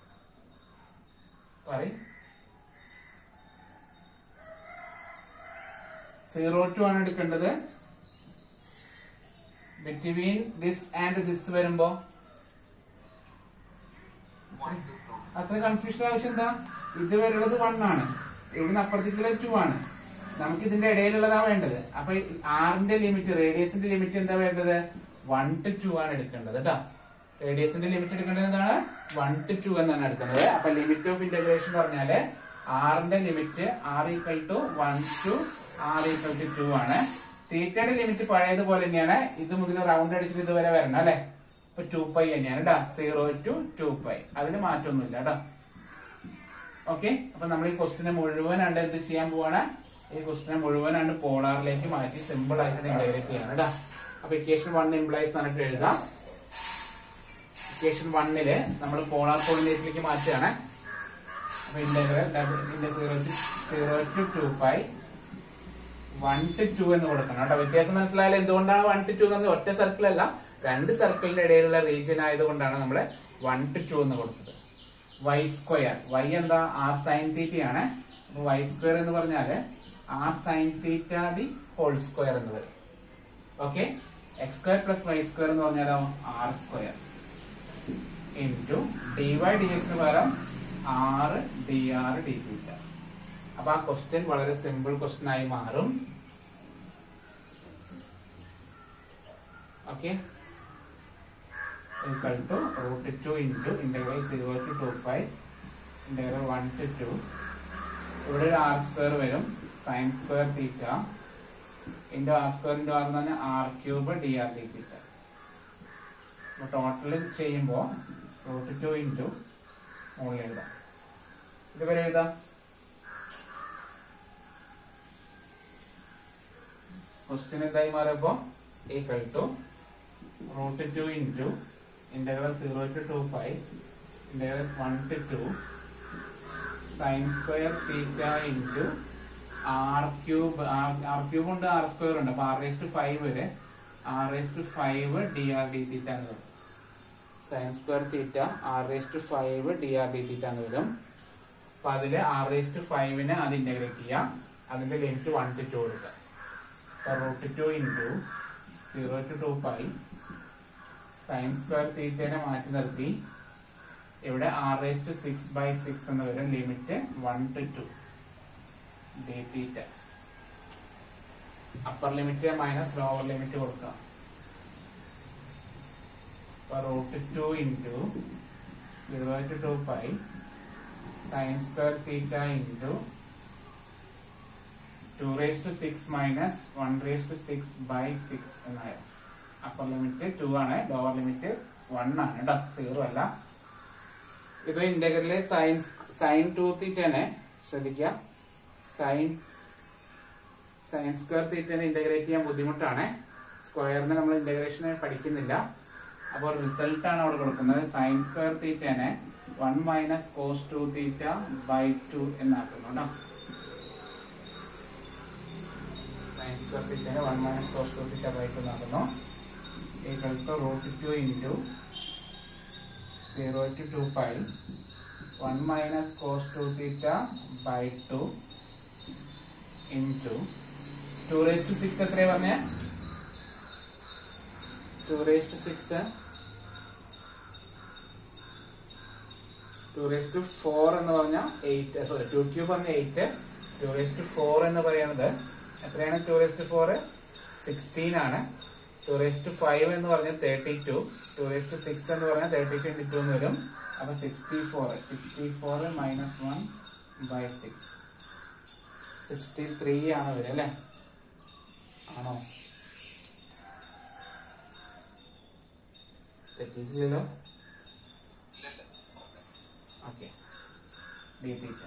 പറയും സീറോ ടു ആണ് എടുക്കേണ്ടത് ബിറ്റ്വീൻ ദിസ് ആൻഡ് ദിസ് വരുമ്പോ വൺ ടു ടു അത്ര കൺഫ്യൂഷൻ ആവശ്യം എന്താ ഇതുവരെയുള്ളത് വൺ ആണ് ഇവിടുന്ന് അപ്പുറത്തേക്കുള്ള ടു ആണ് നമുക്ക് ഇതിന്റെ ഇടയിലുള്ളതാ വേണ്ടത് അപ്പൊ ആറിന്റെ ലിമിറ്റ് റേഡിയസിന്റെ ലിമിറ്റ് എന്താ വേണ്ടത് വൺ ടു ടു ആണ് എടുക്കേണ്ടത് കേട്ടോ റേഡിയസിന്റെ ലിമിറ്റ് എടുക്കേണ്ടത് എന്താണ് വൺ ടു ടു എന്നാണ് എടുക്കുന്നത് അപ്പൊ ലിമിറ്റ് ഓഫ് ഇന്റഗ്രേഷൻ എന്ന് പറഞ്ഞാല് ആറിന്റെ limit r equal to one to R equal to two ആണ് തീറ്റയുടെ ലിമിറ്റ് പഴയതുപോലെ തന്നെയാണ് ഇത് മുതൽ റൗണ്ട് അടിച്ചിട്ട് ഇതുവരെ വരണം അല്ലെ ഇപ്പൊ ടു പൈ തന്നെയാണ് കേട്ടോ സീറോ ടു ടു പൈ അതിന് മാറ്റമൊന്നുമില്ല കേട്ടോ ഓക്കെ അപ്പൊ നമ്മൾ ഈ ക്വസ്റ്റിനെ മുഴുവനാണ്ട് എന്ത് ചെയ്യാൻ പോവാണ് ഈ ക്വസ്റ്റിനെ മുഴുവനാണ്ട് പോളാറിലേക്ക് മാറ്റി സിമ്പിൾ ആയിട്ട് ഇന്റഗ്രേറ്റ് ചെയ്യാണ് കേട്ടോ അപ്പൊ ഇക്വേഷൻ വൺ ഇംപ്ലൈസ് എന്നിട്ട് എഴുതാം ഇക്വേഷൻ വണ്ണില് നമ്മൾ പോളാർ കോർഡിനേറ്റിലേക്ക് മാറ്റുകയാണ് അപ്പൊ integral zero to zero to two pi one to two എന്ന് കൊടുക്കണം കേട്ടോ വ്യത്യാസം മനസ്സിലായാലും എന്തുകൊണ്ടാണ് വൺ ടു ടു എന്ന് പറഞ്ഞാൽ ഒറ്റ സർക്കിൾ അല്ല രണ്ട് സർക്കിളിന്റെ ഇടയിലുള്ള റീജിയൻ ആയതുകൊണ്ടാണ് നമ്മൾ വൺ ടു ടു എന്ന് കൊടുത്തത് വൈ സ്ക്വയർ വൈ എന്താ ആർ സൈൻ തീറ്റ ആണ് അപ്പൊ വൈ സ്ക്വയർ എന്ന് പറഞ്ഞാല് r sine theta the whole square എന്ന് വരും okay x square plus Y square എന്ന് പറഞ്ഞാലോ r square into D Y d എക്സിന് പകരം R D r d theta അപ്പൊ ആ ക്വസ്റ്റ്യൻ വളരെ സിമ്പിൾ ക്വസ്റ്റ്യൻ ആയി മാറും okay equal to root 2 into integral 0 to 2 pi integral 1 to 2 ഇവിടെ ഒരു ആർ സ്ക്വയർ വരും sine square theta into r square into r എന്ന് പറഞ്ഞാൽ r cube d r d theta അപ്പൊ ടോട്ടൽ ചെയ്യുമ്പോൾ റൂട്ട് ടു ഇൻറ്റു മുകളിൽ എഴുതാം ഇതുവരെ എഴുതാം ക്വസ്റ്റ്യൻ എന്തായി മാറിയപ്പോ equal to root two into integral zero to two five integral one to two sine square theta into r cube r cube ഉണ്ട് r square ഉണ്ട് അപ്പൊ ആർ എസ് ടു ഫൈവ് വരെ r s to five d r d theta എന്ന് വരും sine square theta r s to five d r d theta എന്ന് വരും അപ്പൊ അതില് ആർ എസ് ടു ഫൈവിനെ അത് ഇന്റഗ്രേറ്റ് ചെയ്യാം അതിന്റെ ലിമിറ്റ് വൺ ടു ടു കൊടുക്കാം root two into zero to two pi sine square തീറ്റനെ മാറ്റി നിർത്തി ഇവിടെ r raise to six by six എന്ന് വരും limit one to two d theta upper limit minus lower limit കൊടുക്കാം root two into zero to two pi sine square theta into two raise to six minus one raise to six by six എന്നായിരുന്നു upper limit two ആണ് lower limit one ആണ് കേട്ടോ zero അല്ല ഇത് ഇന്റഗ്രലിലെ sine sine two തീറ്റാണ് ശ്രദ്ധിക്കുക sine sine square തീറ്റനെ ഇന്റഗ്രേറ്റ് ചെയ്യാൻ ബുദ്ധിമുട്ടാണ് സ്ക്വയറിന് നമ്മൾ ഇന്റഗ്രേഷൻ പഠിക്കുന്നില്ല അപ്പോൾ റിസൾട്ട് ആണ് അവിടെ കൊടുക്കുന്നത് സൈൻ സ്ക്വയർ തീറ്റനെ one minus cos two theta by two എന്നാക്കുന്നു കേട്ടോ സൈൻ സ്ക്വയർ തീറ്റനെ one minus cos two theta by two എന്നാക്കുന്നു equal to root 2 into 0 to 2 pi 1 minus cos 2 theta by 2 into 2 raised to 6 എത്രയാ പറഞ്ഞേ 2 raised to 6 2 raised to 4 എന്ന് പറഞ്ഞാൽ 8 sorry 2 cube പറഞ്ഞ 8 2 raised to 4 എന്ന് പറയുന്നത് എത്രയാണ് 2 raised to 4 16 ആണ് ടു റേസ് ടു ഫൈവ് എന്ന് പറഞ്ഞാൽ thirty two two raise to six എന്ന് പറഞ്ഞാൽ തേർട്ടി ടു ഇൻറ്റു ടു എന്ന് വരും അപ്പൊ sixty four sixty four minus one by six sixty three ആണ് വരിക അല്ലേ ആണോ തെറ്റിയിട്ടില്ലല്ലോ ഇല്ലല്ല ഓക്കെ ഡി തീറ്റ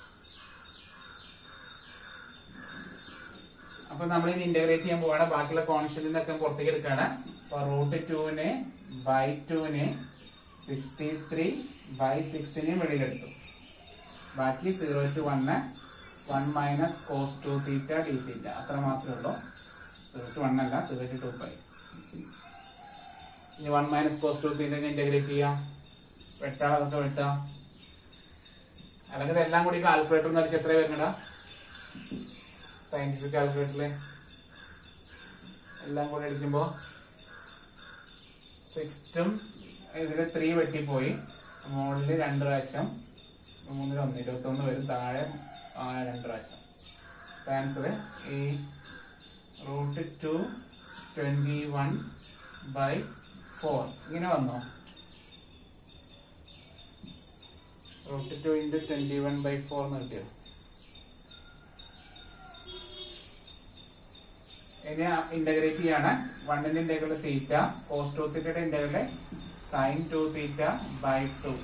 അപ്പൊ നമ്മൾ ഇനി ഇന്റഗ്രേറ്റ് ചെയ്യാൻ പോവാണ് ബാക്കിയുള്ള കോൺസ്റ്റന്റിനൊക്കെ പുറത്തേക്ക് എടുക്കാണ് അപ്പൊ റൂട്ട് ടുവിനെ ബൈ ടുവിനെ സിക്സ്റ്റി ത്രീ ബൈ സിക്സിനെയും വെളിയിലെടുത്തു ബാക്കി zero to one one minus cos two theta d theta അത്ര മാത്രമേ ഉള്ളൂ സീറോ ടു വൺ അല്ല സീറോ ടു ടു ബൈ ഇനി one minus cos two theta integrate ചെയ്യാം വെട്ടാളതൊക്കെ വെട്ടാം അല്ലെങ്കിൽ ഇതെല്ലാം കൂടി കാൽക്കുലേറ്റർ എന്ന് അടിച്ച് എത്ര വരുന്നടാ സയന്റിഫിക് കാൽക്കുലേറ്ററില് എല്ലാം കൂടെ അടിക്കുമ്പോ സിക്സ്റ്റും ഇതില് ത്രീ വെട്ടിപ്പോയി മുകളില് രണ്ട് പ്രാവശ്യം മൂന്നിൽ ഒന്ന് ഇരുപത്തി ഒന്ന് വരും താഴെ ആ, രണ്ട് പ്രാവശ്യം ആൻസർ ഈ root two twenty one by four ഇങ്ങനെ വന്നോ root two into twenty one by four എന്ന് കിട്ടിയോ ഇനി ഇന്റഗ്രേറ്റ് ചെയ്യാണ് വണ്ണിന്റെ ഇന്റഗ്രൽ തീറ്റ കോസ് ടു തീറ്റയുടെ integral sine two theta by two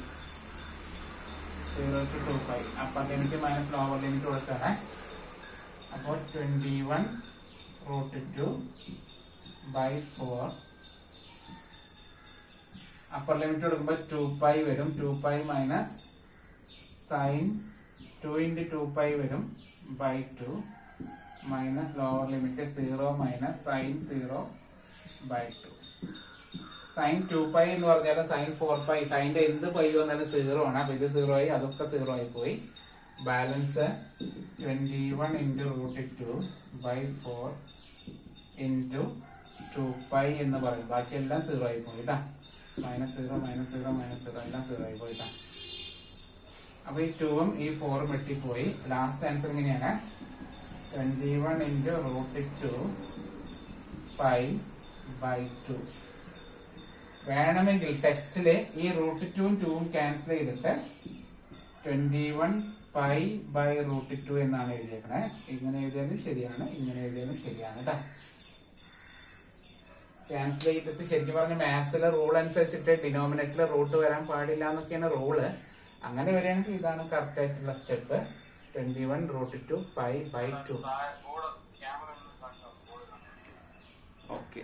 zero to two five upper limit minus lower limit കൊടുത്താണ് അപ്പോൾ twenty one root two by four upper limit കൊടുക്കുമ്പോൾ two pi വരും two pi minus sine two into two pi വരും by to minus lower limit zero minus sine zero by two sine two pi എന്ന് പറഞ്ഞാൽ sign four pi സൈന്റെ എന്ത് pi വന്നാലും zero ആണ് അപ്പൊ ഇത് സീറോ ആയി അതൊക്കെ സീറോ ആയി പോയി balance twenty one into root two by four into two pi എന്ന് പറയും ബാക്കിയെല്ലാം സീറോ ആയി പോയി കേട്ടാ minus zero minus zero minus zero എല്ലാം സീറോ ആയി പോയി കേട്ടാ അപ്പൊ ഈ ടൂവും ഈ ഫോറും വെട്ടിപ്പോയി ലാസ്റ്റ് ആൻസർ ഇങ്ങനെയാണ് twenty one into root two pi by two വേണമെങ്കിൽ ടെസ്റ്റില് ഈ റൂട്ട് ടൂവും ടൂവും ക്യാൻസൽ ചെയ്തിട്ട് twenty one pi by root two എന്നാണ് എഴുതിയേക്കണേ ഇങ്ങനെ എഴുതിയാലും ശരിയാണ് ഇങ്ങനെ എഴുതിയാലും ശരിയാണ് കേട്ടോ ക്യാൻസൽ ചെയ്തിട്ട് ശരിക്കും പറഞ്ഞ മാത്സിലെ റൂൾ അനുസരിച്ചിട്ട് ഡിനോമിനേറ്ററിൽ റൂട്ട് വരാൻ പാടില്ല എന്നൊക്കെയാണ് റൂള് അങ്ങനെ വരികയാണെങ്കിൽ ഇതാണ് കറക്റ്റ് ആയിട്ടുള്ള step twenty one root two pi by two താഴെ ബോർഡ് ക്യാമറ ഒന്ന് കാണിച്ചോ ബോർഡ് ഓക്കെ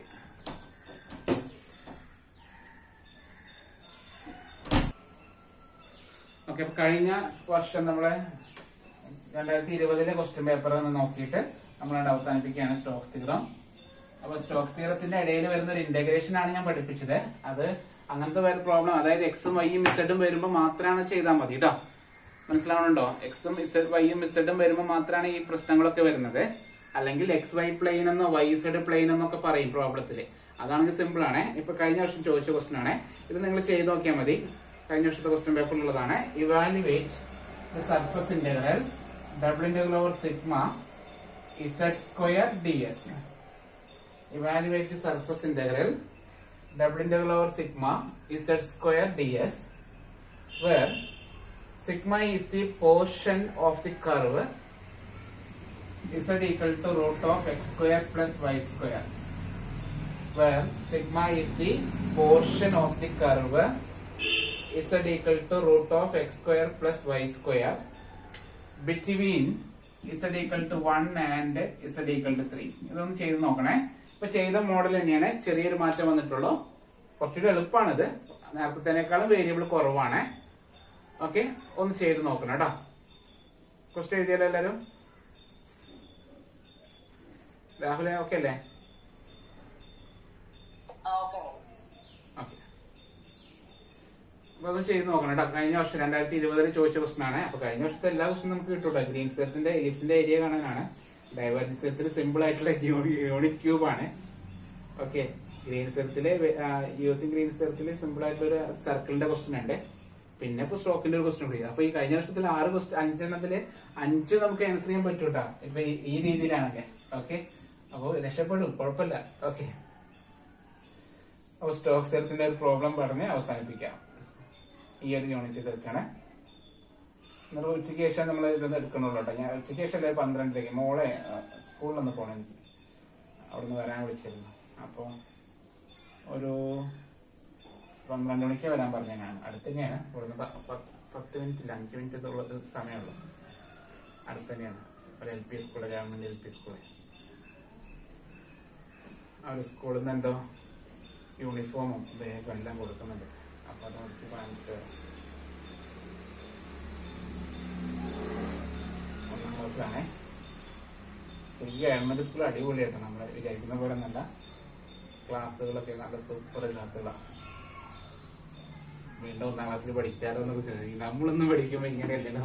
ഓക്കെ അപ്പൊ കഴിഞ്ഞ വർഷം നമ്മളെ രണ്ടായിരത്തി ഇരുപതിലെ ക്വസ്റ്റ്യൻ പേപ്പർ ഒന്ന് നോക്കിയിട്ട് നമ്മളത് അവസാനിപ്പിക്കുകയാണ് സ്റ്റോക്സ് തീറം അപ്പൊ സ്റ്റോക്സ് തീറത്തിന്റെ ഇടയിൽ വരുന്ന ഒരു ഇന്റഗ്രേഷൻ ആണ് ഞാൻ പഠിപ്പിച്ചത് അത് അങ്ങനത്തെ വേറെ പ്രോബ്ലം അതായത് എക്സും വൈയും ഇസഡും വരുമ്പോൾ മാത്രമാണ് ചെയ്താൽ മതി കേട്ടോ മനസ്സിലാവണുണ്ടോ എക്സും ഇസഡ് വൈയും ഇസഡും വരുമ്പോൾ മാത്രമാണ് ഈ പ്രശ്നങ്ങളൊക്കെ വരുന്നത് അല്ലെങ്കിൽ എക്സ് വൈ പ്ലെയിൻ എന്നോ വൈ ഇസഡ് പ്ലെയിൻ എന്നൊക്കെ പറയും പ്രോബ്ലത്തില് അതാണെങ്കിൽ സിമ്പിൾ ആണ് ഇപ്പൊ കഴിഞ്ഞ വർഷം ചോദിച്ച ക്വസ്റ്റൻ ആണ് ഇത് നിങ്ങൾ ചെയ്ത് നോക്കിയാൽ മതി കഴിഞ്ഞ വർഷത്തെ ക്വസ്റ്റ്യൻ പേപ്പറിലുള്ളതാണ് evaluate the surface integral double integral over sigma z square D s evaluate the surface integral double integral over sigma z square ds where sigma is the portion of the curve z equal to root of x square plus y square where sigma is the portion of the curve z equal to root of x square plus y square between z equal to 1 and z equal to 3 ഇതൊന്ന് ചെയ്ത് നോക്കണേ ഇപ്പൊ ചെയ്ത model തന്നെയാണ് ചെറിയൊരു മാറ്റം വന്നിട്ടുള്ളൂ കുറച്ചുകൂടി എളുപ്പമാണിത് നേരത്തേനേക്കാളും വേരിയബിൾ കുറവാണ് ഓക്കെ ഒന്ന് ചെയ്ത് നോക്കണം കേട്ടോ ക്വസ്റ്റ്യൻ എഴുതിയല്ലോ എല്ലാരും രാഹുലെ ഓക്കെ അല്ലേ ആ ഓക്കെ ഓക്കെ അപ്പൊ അത് ചെയ്ത് നോക്കണം കേട്ടോ കഴിഞ്ഞ വർഷം രണ്ടായിരത്തി ഇരുപതിൽ ചോദിച്ച ക്വസ്റ്റൻ ആണ് അപ്പൊ കഴിഞ്ഞ വർഷത്തെ എല്ലാ ക്വസ്റ്റനും നമുക്ക് കിട്ടൂട്ടോ ഗ്രീൻ സ്ഥലത്തിന്റെ എലിപ്സിന്റെ ഏരിയ കാണാനാണ് ഡൈവേർജൻസ് സ്ഥലത്തിൽ സിമ്പിൾ ആയിട്ടുള്ള യൂണിറ്റ് ക്യൂബ് ആണ് ഓക്കെ ഗ്രീൻ സ്ഥലത്തില് യൂസിങ് ഗ്രീൻ സ്ഥലത്തില് സിമ്പിൾ ആയിട്ടുള്ള ഒരു സർക്കിളിന്റെ ക്വസ്റ്റൻ ഉണ്ട് പിന്നെ ഇപ്പൊ സ്ട്രോക്കിന്റെ ഒരു ക്വസ്റ്റൻ ഉണ്ട് അപ്പൊ ഈ കഴിഞ്ഞ വർഷത്തിൽ ആറ് ക്വസ്റ്റൻ അഞ്ചെണ്ണത്തില് അഞ്ച് നമുക്ക് ആൻസർ ചെയ്യാൻ പറ്റൂട്ടാ ഇപ്പൊ ഈ- ഈ രീതിയിലാണെങ്കിൽ ഓക്കെ അപ്പൊ രക്ഷപ്പെടും കുഴപ്പമില്ല ഓക്കെ അപ്പൊ സ്റ്റോക്ക് സ്ഥലത്തിന്റെ ഒരു പ്രോബ്ലം പറഞ്ഞ് അവസാനിപ്പിക്കാം ഈ ഒരു യൂണിറ്റ് തീർക്കാണ് ഇന്നലെ ഉച്ചയ്ക്ക് ശേഷം നമ്മൾ ഇതൊന്ന് എടുക്കണുള്ളൂ കേട്ടോ ഞാൻ ഉച്ചയ്ക്ക് ശേഷം അല്ലേ പന്ത്രണ്ടരയ്ക്ക് മോളെ സ്കൂളിലൊന്ന് പോകണം എനിക്ക് അവിടുന്ന് വരാൻ വിളിച്ചിരുന്നു അപ്പോൾ ഒരു പന്ത്രണ്ട് മണിക്ക് വരാൻ പറഞ്ഞു ഞാൻ അടുത്ത് തന്നെയാണ് ഇവിടുന്ന് പ- പത്ത് പത്ത് മിനിറ്റ് ഇല്ല അഞ്ച് മിനിറ്റ് ഉള്ളത് സമയമുള്ളൂ അടുത്ത് തന്നെയാണ് ഒരു L P school government L P school ആ ഒരു സ്കൂളിൽ നിന്ന് എന്തോ യൂണിഫോമും ബാഗും എല്ലാം കൊടുക്കുന്നുണ്ട് അപ്പൊ അത് കുറച്ച് വാങ്ങിട്ട് വരാം. ഒന്നാം ക്ലാസ്സിലാണേ ശരിക്കും ഗവൺമെന്റ് സ്കൂൾ അടിപൊളിയായിട്ട് നമ്മൾ വിചാരിക്കുന്ന പോലെ നല്ല ക്ലാസ്സുകളൊക്കെ നല്ല സൂപ്പർ ക്ലാസ്സുകളാണ് വീണ്ടും ഒന്നാം ക്ലാസ്സിൽ പഠിച്ചാലോ എന്നൊക്കെ ചോദിക്കും നമ്മളൊന്നും പഠിക്കുമ്പോ ഇങ്ങനെയല്ലല്ലോ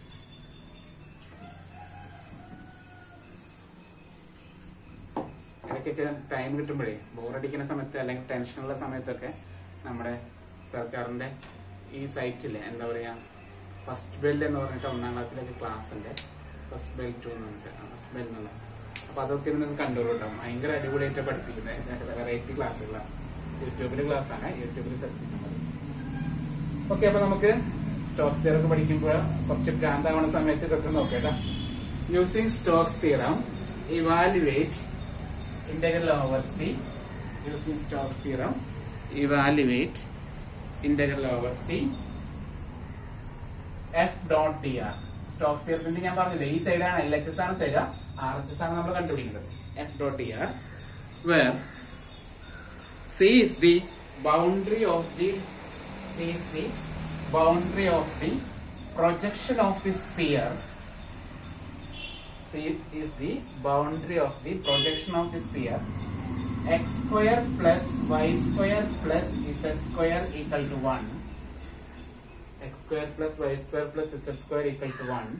ഇടയ്ക്കൊക്കെ ടൈം കിട്ടുമ്പോഴേ ബോറടിക്കുന്ന സമയത്ത് അല്ലെങ്കിൽ ടെൻഷനുള്ള സമയത്തൊക്കെ നമ്മുടെ സർക്കാരിന്റെ ഈ സൈറ്റില് എന്താ പറയാ ഫസ്റ്റ് ബെൽ എന്ന് പറഞ്ഞിട്ട് ഒന്നാം ക്ലാസ്സിലൊക്കെ ക്ലാസ് ഉണ്ട് ഫസ്റ്റ് ബെൽ ടു എന്ന് പറഞ്ഞിട്ട് ഫസ്റ്റ് ബെൽ എന്നുള്ള അപ്പൊ അതൊക്കെ നിങ്ങൾക്ക് കണ്ടോളൂ കേട്ടോ ഭയങ്കര അടിപൊളിയായിട്ട് പഠിപ്പിക്കുന്നത് വെറൈറ്റി ക്ലാസ്സുകളാണ് യൂട്യൂബിൽ ക്ലാസ് ആണ് യൂട്യൂബിൽ സെർച്ച് ചെയ്താൽ മതി ഓക്കെ അപ്പൊ നമുക്ക് സ്റ്റോക്സ് തിയറൊക്കെ പഠിക്കുമ്പോൾ കുറച്ച് ഭ്രാന്താവണ സമയത്ത് ഇതൊക്കെ നോക്കേട്ടാ using Stokes theorem evaluate integral over c using Stokes theorem evaluate integral over C F dot D r Stokes തിയറത്തിന്റെ ഞാൻ പറഞ്ഞില്ലേ ഈ സൈഡാണ് എൽ എച്ച് എസ് ആണ് തരിക ആർ എച്ച് എസ് ആണ് നമ്മൾ കണ്ടുപിടിക്കുന്നത് f dot D r where c is the boundary of the c is the boundary of the projection of the sphere C is the boundary of the projection of the sphere x square plus y square plus z square equal to 1 x square plus y square plus z square equal to 1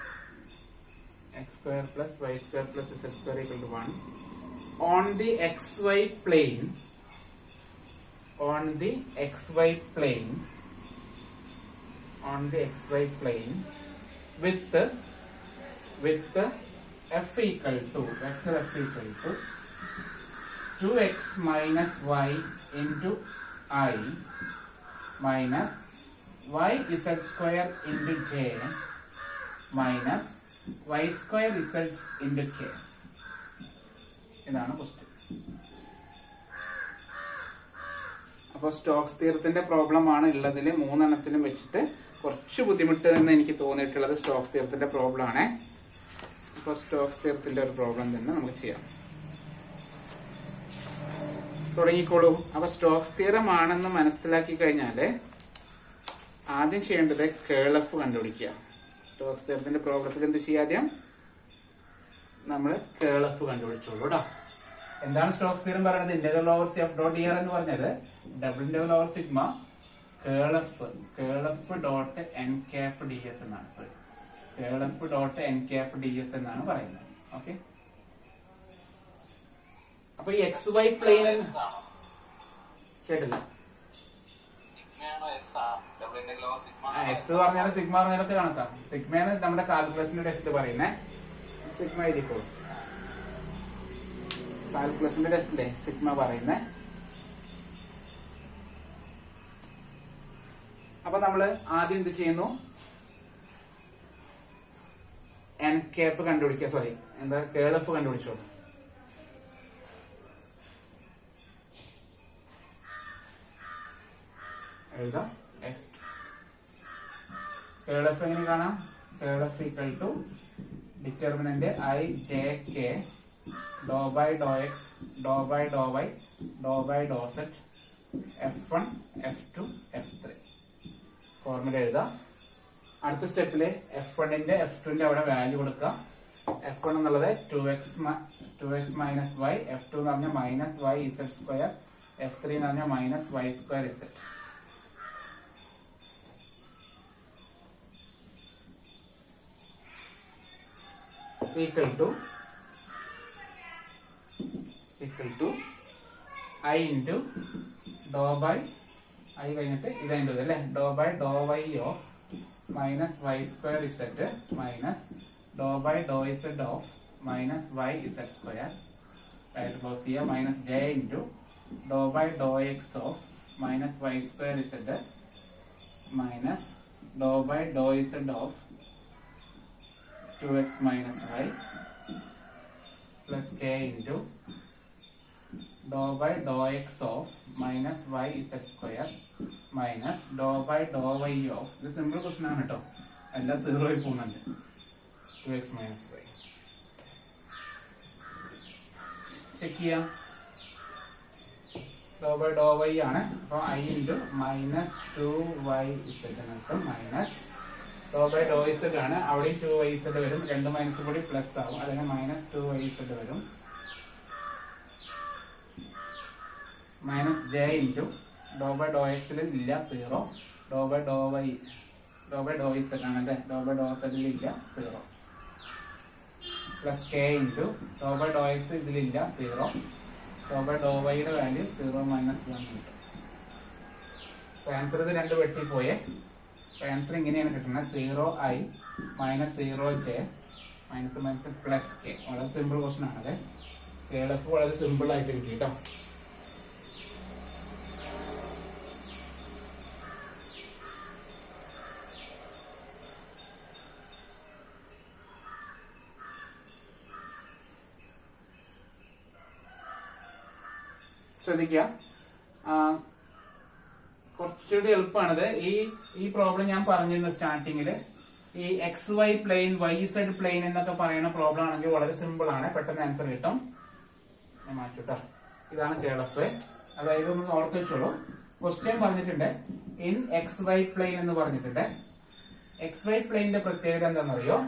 x square plus y square plus z square equal to 1 on the xy plane on the xy plane on the xy plane with the with f equal to vector f equal to 2x minus y into i minus y z square into j minus y square z into k ഇതാണ് question അപ്പോൾ Stokes തീരത്തിന്റെ problem ആണ് ഉള്ളതിൽ മൂന്നെണ്ണത്തിലും വെച്ചിട്ട് കുറച്ച് ബുദ്ധിമുട്ട് എന്ന് എനിക്ക് തോന്നിയിട്ടുള്ളത് സ്റ്റോക്സ് തീരത്തിന്റെ പ്രോബ്ലം ആണ് അപ്പോൾ സ്റ്റോക്സ് തീരത്തിന്റെ ഒരു പ്രോബ്ലം തന്നെ നമുക്ക് ചെയ്യാം തുടങ്ങിക്കോളൂ അപ്പൊ സ്റ്റോക്സ് തീരം ആണെന്ന് മനസ്സിലാക്കി കഴിഞ്ഞാല് ആദ്യം ചെയ്യേണ്ടത് കേളഫ് കണ്ടുപിടിക്കുക സ്റ്റോക്സ് തീരത്തിന്റെ പ്രോബ്ലത്തിൽ എന്ത് ചെയ്യാദ്യം നമ്മൾ കേളഫ് കണ്ടുപിടിച്ചോളൂ കേട്ടോ എന്താണ് സ്റ്റോക്സ് തീരം പറയുന്നത് integral over C F dot ഇയർ എന്ന് പറഞ്ഞത് double integral over sigma curl f curl f dot N cap D s എന്നാണ് sorry curl f dot N cap D s എന്നാണ് പറയുന്നത് ഓക്കെ അപ്പൊ ഈ എക്സ് വൈ പ്ലെയിനിൽ ആണോ കേട്ടില്ല സിഗ്മയാണോ എക്സ് ആ double integral over sigma s പറഞ്ഞാലും സിഗ്മ പറഞ്ഞാലൊക്കെ കണക്കാം സിഗ്മയാണ് നമ്മുടെ കാൽക്കുലസിന്റെ ടെസ്റ്റ് പറയുന്നത് സിഗ്മ എഴുതിക്കോളൂ കാൽക്കുലസിന്റെ ടെസ്റ്റിലെ സിഗ്മ പറയുന്നത് അപ്പൊ നമ്മള് ആദ്യം എന്ത് ചെയ്യുന്നു എൻ കേപ്പ് കണ്ടുപിടിക്കുക സോറി എന്താ കേളഫ് കണ്ടുപിടിച്ചോളൂ എഴുതാം എസ് കേൾ എഫ് എങ്ങനെ കാണാം curl f equal to determinant i j k dou by Dr x dou by Dr y dou by dou z f one f two f three formula എഴുതാം അടുത്ത സ്റ്റെപ്പില് F വണ്ണിന്റെ F ടുന്റെ അവിടെ value കൊടുക്കുക f one എന്നുള്ളത് two x two x minus y f two എന്ന് പറഞ്ഞാൽ minus y z square f three എന്ന് പറഞ്ഞാൽ minus y square z equal to equal to i into dou by i കഴിഞ്ഞിട്ട് ഇത് അതിൻ്റെ അല്ലേ dou by Dr y of minus y square z minus dou by dou z of minus y z square right close ചെയ്യുക minus j into Dr by Dr x of minus y square z minus dou by dou z of 2x minus y plus k into dou by dou x of minus y z square minus dou by dou y of ഇത് simple question ആണ് കേട്ടോ എല്ലാം സീറോയിൽ പോകുന്നുണ്ട് two x minus y check ചെയ്യാം dou by Dr y ആണ് അപ്പൊ i into minus two y z എന്നിട്ട് minus dou by dou z ആണ് അവിടെ ടു വൈ ഇസെഡ് വരും രണ്ട് മൈനസ് കൂടി പ്ലസ് ആവും അല്ലെങ്കിൽ മൈനസ് ടു വൈ ഇസെഡ് വരും minus j into Dr by dou എക്സിൽ ഇല്ല zero dou by Dr y dou by dou z ആണ് അല്ലേ ഡോ ബൈ ഡോ സെഡിൽ ഇല്ല zero plus k into Dr by Dr x ഇതിലില്ല സീറോ ഡോ ബൈ ഡോ വൈയുടെ value zero minus one കിട്ടും answer ഇത് രണ്ട് വെട്ടി പോയേ ആൻസർ ഇങ്ങനെയാണ് കിട്ടുന്നത് zero i minus zero j minus minus plus k വളരെ സിമ്പിൾ ക്വസ്റ്റൻ ആണത് കേളഫ് വളരെ സിമ്പിൾ ആയിട്ട് കിട്ടി കേട്ടോ ശ്രദ്ധിക്കുക ആ, കുറച്ചുകൂടി എളുപ്പമാണിത് ഈ ഈ പ്രോബ്ലം ഞാൻ പറഞ്ഞിരുന്നു സ്റ്റാർട്ടിങ്ങിൽ ഈ x Y plane y z plane എന്നൊക്കെ പറയുന്ന പ്രോബ്ലം ആണെങ്കിൽ വളരെ സിമ്പിൾ ആണ് പെട്ടെന്ന് ആൻസർ കിട്ടും ഞാൻ മാറ്റൂട്ടോ ഇതാണ് കേളഫ് അതായത് ഒന്ന് ഓർത്ത് വെച്ചോളൂ ക്വസ്റ്റ്യൻ പറഞ്ഞിട്ടുണ്ട് ഇൻ എക്സ് വൈ പ്ലെയിൻ എന്ന് പറഞ്ഞിട്ടുണ്ട് എക്സ് വൈ പ്ലെയിനിന്റെ പ്രത്യേകത എന്താണെന്നറിയോ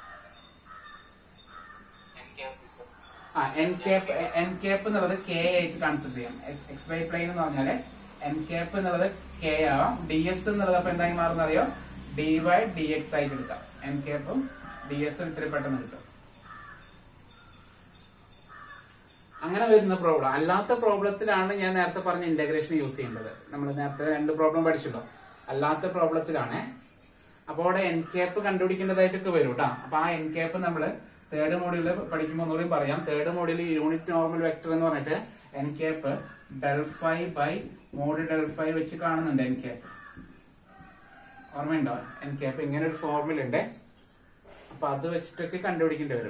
എനിക്ക് ഓഫീസർ ആ എൻ കേപ്പ് എൻ കേപ്പ് എന്നുള്ളത് കെ ആയിട്ട് കൺസിഡർ ചെയ്യാം എക്സ് വൈ പ്ലെയിൻ എന്ന് പറഞ്ഞാല് എൻ കേപ്പ് എന്നുള്ളത് കെ ആവാം ഡി എസ് എന്നുള്ളത് അപ്പൊ എന്തായി മാറുന്ന അറിയോ ഡി വൈ ഡി എക്സ് ആയിട്ട് എടുക്കാം എൻ കേപ്പും ഡി എസും ഇത്തിരി പെട്ടെന്ന് കിട്ടും അങ്ങനെ വരുന്ന പ്രോബ്ലം അല്ലാത്ത പ്രോബ്ലത്തിലാണ് ഞാൻ നേരത്തെ പറഞ്ഞ ഇന്റഗ്രേഷൻ യൂസ് ചെയ്യേണ്ടത് നമ്മൾ നേരത്തെ രണ്ട് പ്രോബ്ലം പഠിച്ചല്ലോ അല്ലാത്ത പ്രോബ്ലത്തിലാണ് അപ്പോൾ അവിടെ എൻ കേപ്പ് കണ്ടുപിടിക്കേണ്ടതായിട്ടൊക്കെ വരും കേട്ടോ അപ്പൊ ആ എൻ കേപ്പ് നമ്മൾ തേർഡ് മോഡ്യൂളിൽ പഠിക്കുമ്പോൾ ഒന്നുകൂടി പറയാം തേർഡ് മോഡ്യൂളിൽ യൂണിറ്റ് നോർമൽ വെക്ടർ എന്ന് പറഞ്ഞിട്ട് n cap del phi by mod del phi വെച്ച് കാണുന്നുണ്ട് എൻ കേപ്പ് ഓർമ്മയുണ്ടോ എൻ കേപ്പ് ഇങ്ങനെ ഒരു ഫോർമുല ഉണ്ട് അപ്പൊ അത് വെച്ചിട്ടൊക്കെ കണ്ടുപിടിക്കേണ്ടി വരും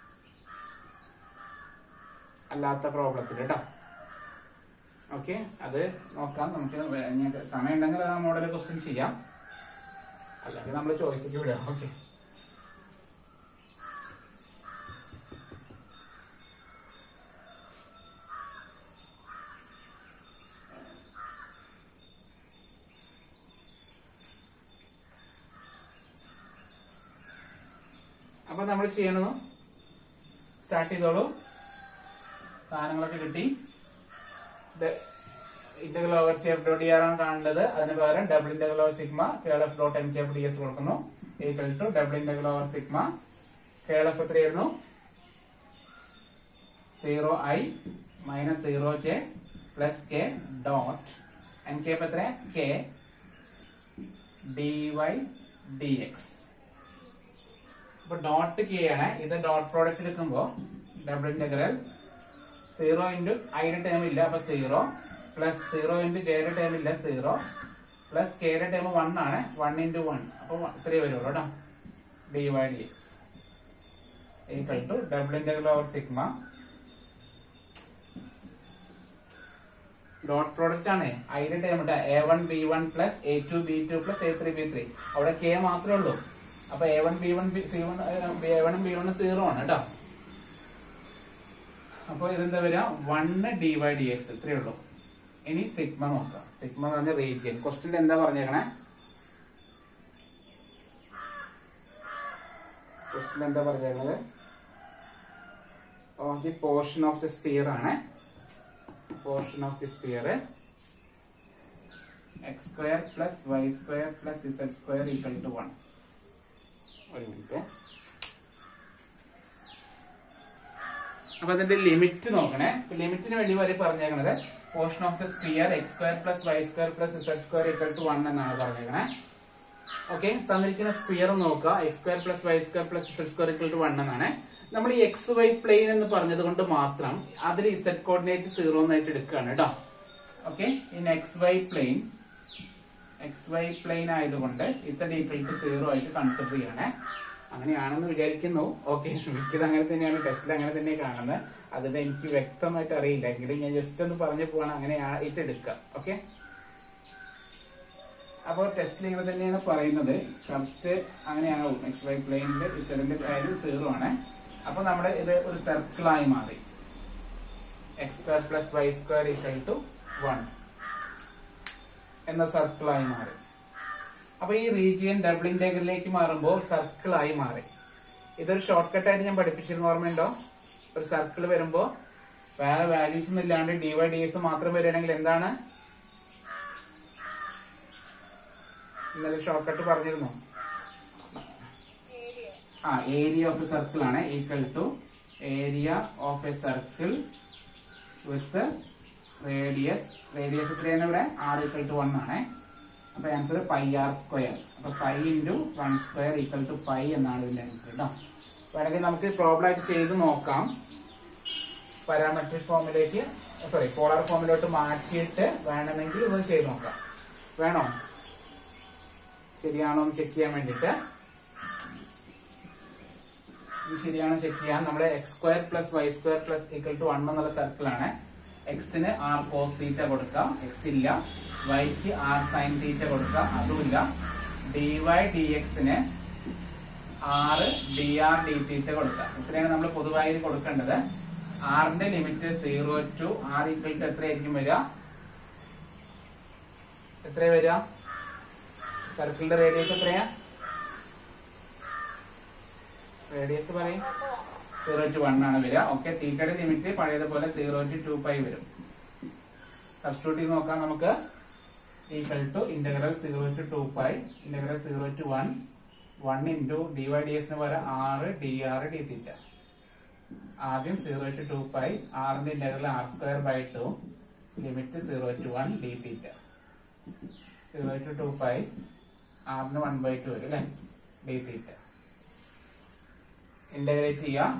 അല്ലാത്ത പ്രോബ്ലത്തിൽ കേട്ടോ ഓക്കെ അത് നോക്കാം നമുക്ക് ഇനി സമയം ഉണ്ടെങ്കിൽ ആ മോഡൽ ക്വസ്റ്റ്യൻ ചെയ്യാം അല്ലെങ്കിൽ നമ്മൾ ചോയ്സിക്ക് വിടാം ഓക്കെ അപ്പൊ നമ്മൾ ചെയ്യണത് സ്റ്റാർട്ട് ചെയ്തോളൂ സാധനങ്ങളൊക്കെ കിട്ടി integral over C F dot ആണ് കാണേണ്ടത് അതിന് പകരം double integral over sigma curl F dot n k d s കൊടുക്കുന്നു equal to double integral over sigma curl f എത്രയായിരുന്നു zero i minus zero j plus k dot n k എത്ര k d Y D x ഇപ്പൊ dot k ആണ് ഇത് dot product എടുക്കുമ്പോ double integral zero into ഐയുടെ term ഇല്ല അപ്പൊ zero plus zero into കെയുടെ ടേം ഇല്ല സീറോ പ്ലസ് കെയുടെ ടേം വൺ ആണ് വൺ ഇൻറ്റു വൺ അപ്പൊ ഇത്രയേ വരുള്ളൂ കേട്ടോ D Y D X equal to double integral over sigma dot product ആണ് ഐയുടെ ടേം ഉണ്ട് A one B one plus A two B two plus A three B three അവിടെ K മാത്രമേ ഉള്ളൂ അപ്പൊ A one B one C one A വണ്ണും B വണ്ണും zero ആണ് കേട്ടോ അപ്പൊ ഇതെന്താ വരിക one D Y D X ഇത്രയേ ഉള്ളൂ ഇനി സിഗ്മ നോക്കാം സിഗ്മ എന്ന് പറഞ്ഞ റീജിയൻ ക്വസ്റ്റിൽ എന്താ പറഞ്ഞേക്കണേ ക്വസ്റ്റിൽ എന്താ പറഞ്ഞേക്കണത് okay portion of the sphere ആണ് portion of the sphere X square plus Y square plus Z square equal to one ഒരു മിനിറ്റ് അപ്പൊ അതിന്റെ ലിമിറ്റ് നോക്കണേ ലിമിറ്റിന് വേണ്ടി വരെ പറഞ്ഞേക്കണത് portion of the square X square plus Y square plus Z square equal to one എന്നാണ് പറഞ്ഞേക്കണേ ഓക്കെ തന്നിരിക്കുന്ന സ്ക്വയർ നോക്കുക X square plus Y square plus Z square equal to one എന്നാണ് നമ്മൾ ഈ എക്സ് വൈ പ്ലെയിൻ എന്ന് പറഞ്ഞത് കൊണ്ട് മാത്രം അതിൽ ഇസഡ് കോർഡിനേറ്റ് സീറോ എന്നായിട്ട് എടുക്കുകയാണ് കേട്ടോ okay in X Y plane X Y plane ആയതുകൊണ്ട് ഇസഡ് ഈക്വൽ ടു സീറോ ആയിട്ട് കൺസിഡർ ചെയ്യണേ അങ്ങനെയാണെന്ന് വിചാരിക്കുന്നു ഓക്കെ മിക്കത് അങ്ങനെ തന്നെയാണ് ടെസ്റ്റിൽ അങ്ങനെ തന്നെ കാണുന്നത് അതിന് എനിക്ക് വ്യക്തമായിട്ട് അറിയില്ല എങ്കിലും ഞാൻ ജസ്റ്റ് ഒന്ന് പറഞ്ഞു പോവാണ് അങ്ങനെ ആയിട്ട് എടുക്കാം ഓക്കെ അപ്പോൾ ടെസ്റ്റിൽ ഇങ്ങനെ തന്നെയാണ് പറയുന്നത് കറക്റ്റ് അങ്ങനെയാവും എക്സ് വൈ പ്ലെയിനിൽ ഇസഡിന്റെ വാല്യൂ സീറോ ആണ് അപ്പൊ നമ്മുടെ ഇത് ഒരു സർക്കിളായി മാറി X square plus Y square equal to one എന്ന സർക്കിളായി മാറി അപ്പൊ ഈ റീജിയൻ ഡബിൾ ഇന്റഗ്രലിലേക്ക് മാറുമ്പോൾ സർക്കിളായി മാറി ഇതൊരു ഷോർട്ട് കട്ട് ആയിട്ട് ഞാൻ പഠിപ്പിച്ചിരുന്ന ഓർമ്മയുണ്ടോ ഒരു സർക്കിൾ വരുമ്പോ വേറെ വാല്യൂസ് ഒന്നും ഇല്ലാണ്ട് ഡി വൈ ഡി എസ് മാത്രം വരികയാണെങ്കിൽ എന്താണ് ഇന്നലെ ഷോർട്ട് കട്ട് പറഞ്ഞിരുന്നു ഏരിയ ആ ഏരിയ ഓഫ് എ സർക്കിൾ ആണ് equal to area of a circle with radius radius എത്രയാണ് ഇവിടെ ആർ ഈക്വൽ ടു വൺ ആണ് അപ്പൊ ആൻസർ പൈ ആർ സ്ക്വയർ അപ്പൊ pi into one square equal to pi എന്നാണ് ഇതിന്റെ ആൻസർ കേട്ടോ വേണമെങ്കിൽ നമുക്ക് പ്രോബ്ലം ആയിട്ട് ചെയ്ത് നോക്കാം പാരാമെട്രിക് ഫോമിലേക്ക് സോറി പോളാർ ഫോമിലോട്ട് മാറ്റിയിട്ട് വേണമെങ്കിൽ ഇത് ചെയ്ത് നോക്കാം വേണോ ശരിയാണോ എന്ന് ചെക്ക് ചെയ്യാൻ വേണ്ടിയിട്ട് ഇത് ശരിയാണോ ചെക്ക് ചെയ്യാൻ നമ്മുടെ X square plus Y square plus equal to one എന്നുള്ള സർക്കിൾ ആണ് എക്സിന് ആർ കോസ് തീറ്റ കൊടുക്കാം എക്സ് ഇല്ല വൈക്ക് ആർ സൈൻ തീറ്റ കൊടുക്കാം അതുമില്ല ഡി വൈ ഡി എക്സിന് ആറ് ഡി ആർ ഡി തീറ്റ കൊടുക്കാം ഇത്രയാണ് നമ്മൾ പൊതുവായി കൊടുക്കേണ്ടത് ആറിന്റെ limit zero to R equal to എത്രയായിരിക്കും വരിക എത്രയാ വരിക സർക്കിളിന്റെ റേഡിയസ് എത്രയാ റേഡിയസ് പറയും സീറോ ടു വൺ ആണ് വരിക ഓക്കെ തീറ്റയുടെ ലിമിറ്റ് പഴയതുപോലെ സീറോ ടു ടു പൈ വരും സബ്സ്റ്റിറ്റ്യൂട്ട് ചെയ്ത് നോക്കാം നമുക്ക് equal to integral zero to two pi integral zero to one one into D Y D എസിന് പകരം R D R D theta ആദ്യം സീറോ ടു ടു പൈ ആറിന്റെ integral R square by two limit zero to one D theta zero to two pi ആറിന് one by two വരും അല്ലേ D theta integrate ചെയ്യാം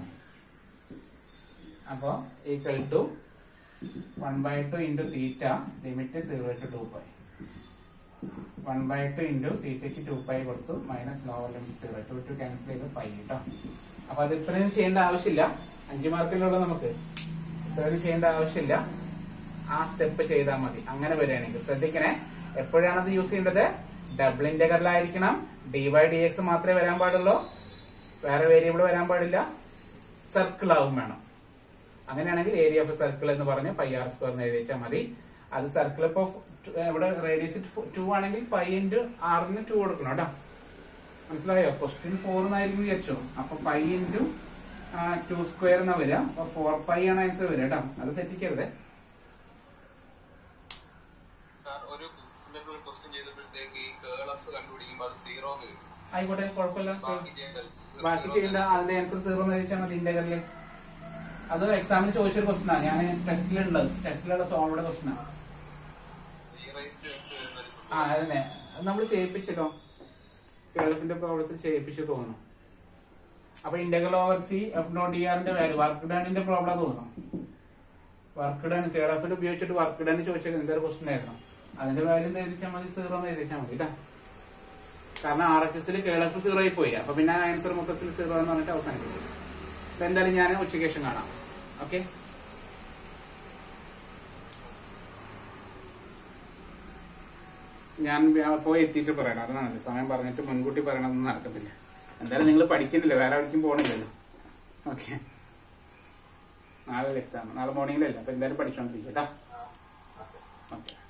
അപ്പോ equal to one by two into theta limit zero to two pi one by two into തീറ്റയ്ക്ക് two pi കൊടുത്തു minus lower limit zero to two cancel ചെയ്ത് pi കേട്ടോ അപ്പൊ അത് ഇത്രയും ചെയ്യേണ്ട ആവശ്യമില്ല അഞ്ച് മാർക്കിലുള്ള നമുക്ക് ഇത്രയും ചെയ്യേണ്ട ആവശ്യമില്ല ആ സ്റ്റെപ്പ് ചെയ്താൽ മതി അങ്ങനെ വരികയാണെങ്കിൽ ശ്രദ്ധിക്കണേ എപ്പോഴാണ് അത് യൂസ് ചെയ്യേണ്ടത് ഡബിൾ ഇന്റഗ്രലായിരിക്കണം ഡി വൈ ഡി എക്സ് മാത്രമേ വരാൻ പാടുള്ളൂ വേറെ വേരിയബിൾ വരാൻ പാടില്ല സർക്കിൾ ആവും വേണം അങ്ങനെയാണെങ്കിൽ ഏരിയ ഓഫ് സർക്കിൾ എന്ന് പറഞ്ഞ് പൈ ആർ സ്ക്വയർ എന്ന് എഴുതി വെച്ചാൽ മതി അത് സർക്കിൾ ഇപ്പൊ ഇവിടെ റേഡിയസ് ടു ആണെങ്കിൽ പൈ ഇൻറ്റു ആറിന് ടു കൊടുക്കണം കേട്ടോ മനസ്സിലായോ ക്വസ്റ്റ്യൻ ഫോർ എന്നായിരിക്കും വിചാരിച്ചോ അപ്പൊ പൈ ഇൻറ്റു ടു സ്ക്വയർ എന്നാ വരിക അപ്പൊ ഫോർ പൈ ആണ് ആൻസർ വരിക കേട്ടോ അത് തെറ്റിക്കരുത് സാർ ഒരു സിമ്പിൾ ഒരു ക്വസ്റ്റ്യൻ ചെയ്തപ്പോഴത്തേക്ക് ഈ കേൾ എഫ് കണ്ടുപിടിക്കുമ്പോൾ അത് സീറോ എന്ന് കിട്ടും ആയിക്കോട്ടെ കുഴപ്പമില്ല ബാക്കി ചെയ്യേണ്ട ബാക്കി ചെയ്യേണ്ട അതിന്റെ ആൻസർ സീറോ എന്ന് ചോദിച്ചാൽ മതി ഇന്റഗ്രല് അത് എക്സാമിന് ചോദിച്ചൊരു ക്വസ്റ്റൻ ആണ് ഞാൻ ടെസ്റ്റിലുണ്ട് ടെസ്റ്റിലുള്ള സോൾവയുടെ ക്വസ്റ്റൻ ആണ് ഈ റൈസ് ടു എക്സ് വരുന്ന ഒരു ആ അതന്നെ അത് നമ്മൾ ചെയ്യിപ്പിച്ചല്ലോ കേളഫിന്റെ പ്രോബ്ലത്തിൽ ചെയ്യിപ്പിച്ചു തോന്നുന്നു അപ്പൊ integral over C F no D ആറിന്റെ വാല്യൂ വർക്ക് ഡണിന്റെ പ്രോബ്ലം തോന്നുന്നു വർക്ക് ഡൺ കേളഫിൽ ഉപയോഗിച്ചിട്ട് വർക്ക് ഡൺ ചോദിച്ചത് എന്തൊരു ക്വസ്റ്റൻ ആയിരുന്നു അതിന്റെ വാല്യൂ എഴുതിച്ചാൽ മതി സീറോ എന്ന് എഴുതിച്ചാൽ മതി കേട്ടോ കാരണം ആർ എച്ച് എസിൽ കേളഫ് സീറോ ആയി പോയി അപ്പൊ പിന്നെ ആൻസർ മൊത്തത്തിൽ സീറോ എന്ന് പറഞ്ഞിട്ട് അവസാനിപ്പിക്കും അപ്പൊ എന്തായാലും ഞാൻ ഉച്ചയ്ക്ക് ശേഷം കാണാം ഓക്കെ ഞാൻ വ്യ- പോയി എത്തിയിട്ട് പറയണം അതാണ് സമയം പറഞ്ഞിട്ട് മുൻകൂട്ടി പറയണമെന്ന് നടക്കത്തില്ല എന്തായാലും നിങ്ങൾ പഠിക്കുന്നില്ല വേറെ എവിടേക്കും പോകണില്ലല്ലോ ഓക്കെ നാളെ എക്സാം നാളെ മോർണിംഗിലല്ല അപ്പൊ എന്തായാലും പഠിച്ചോണ്ടിരിക്കും കേട്ടോ ഓക്കെ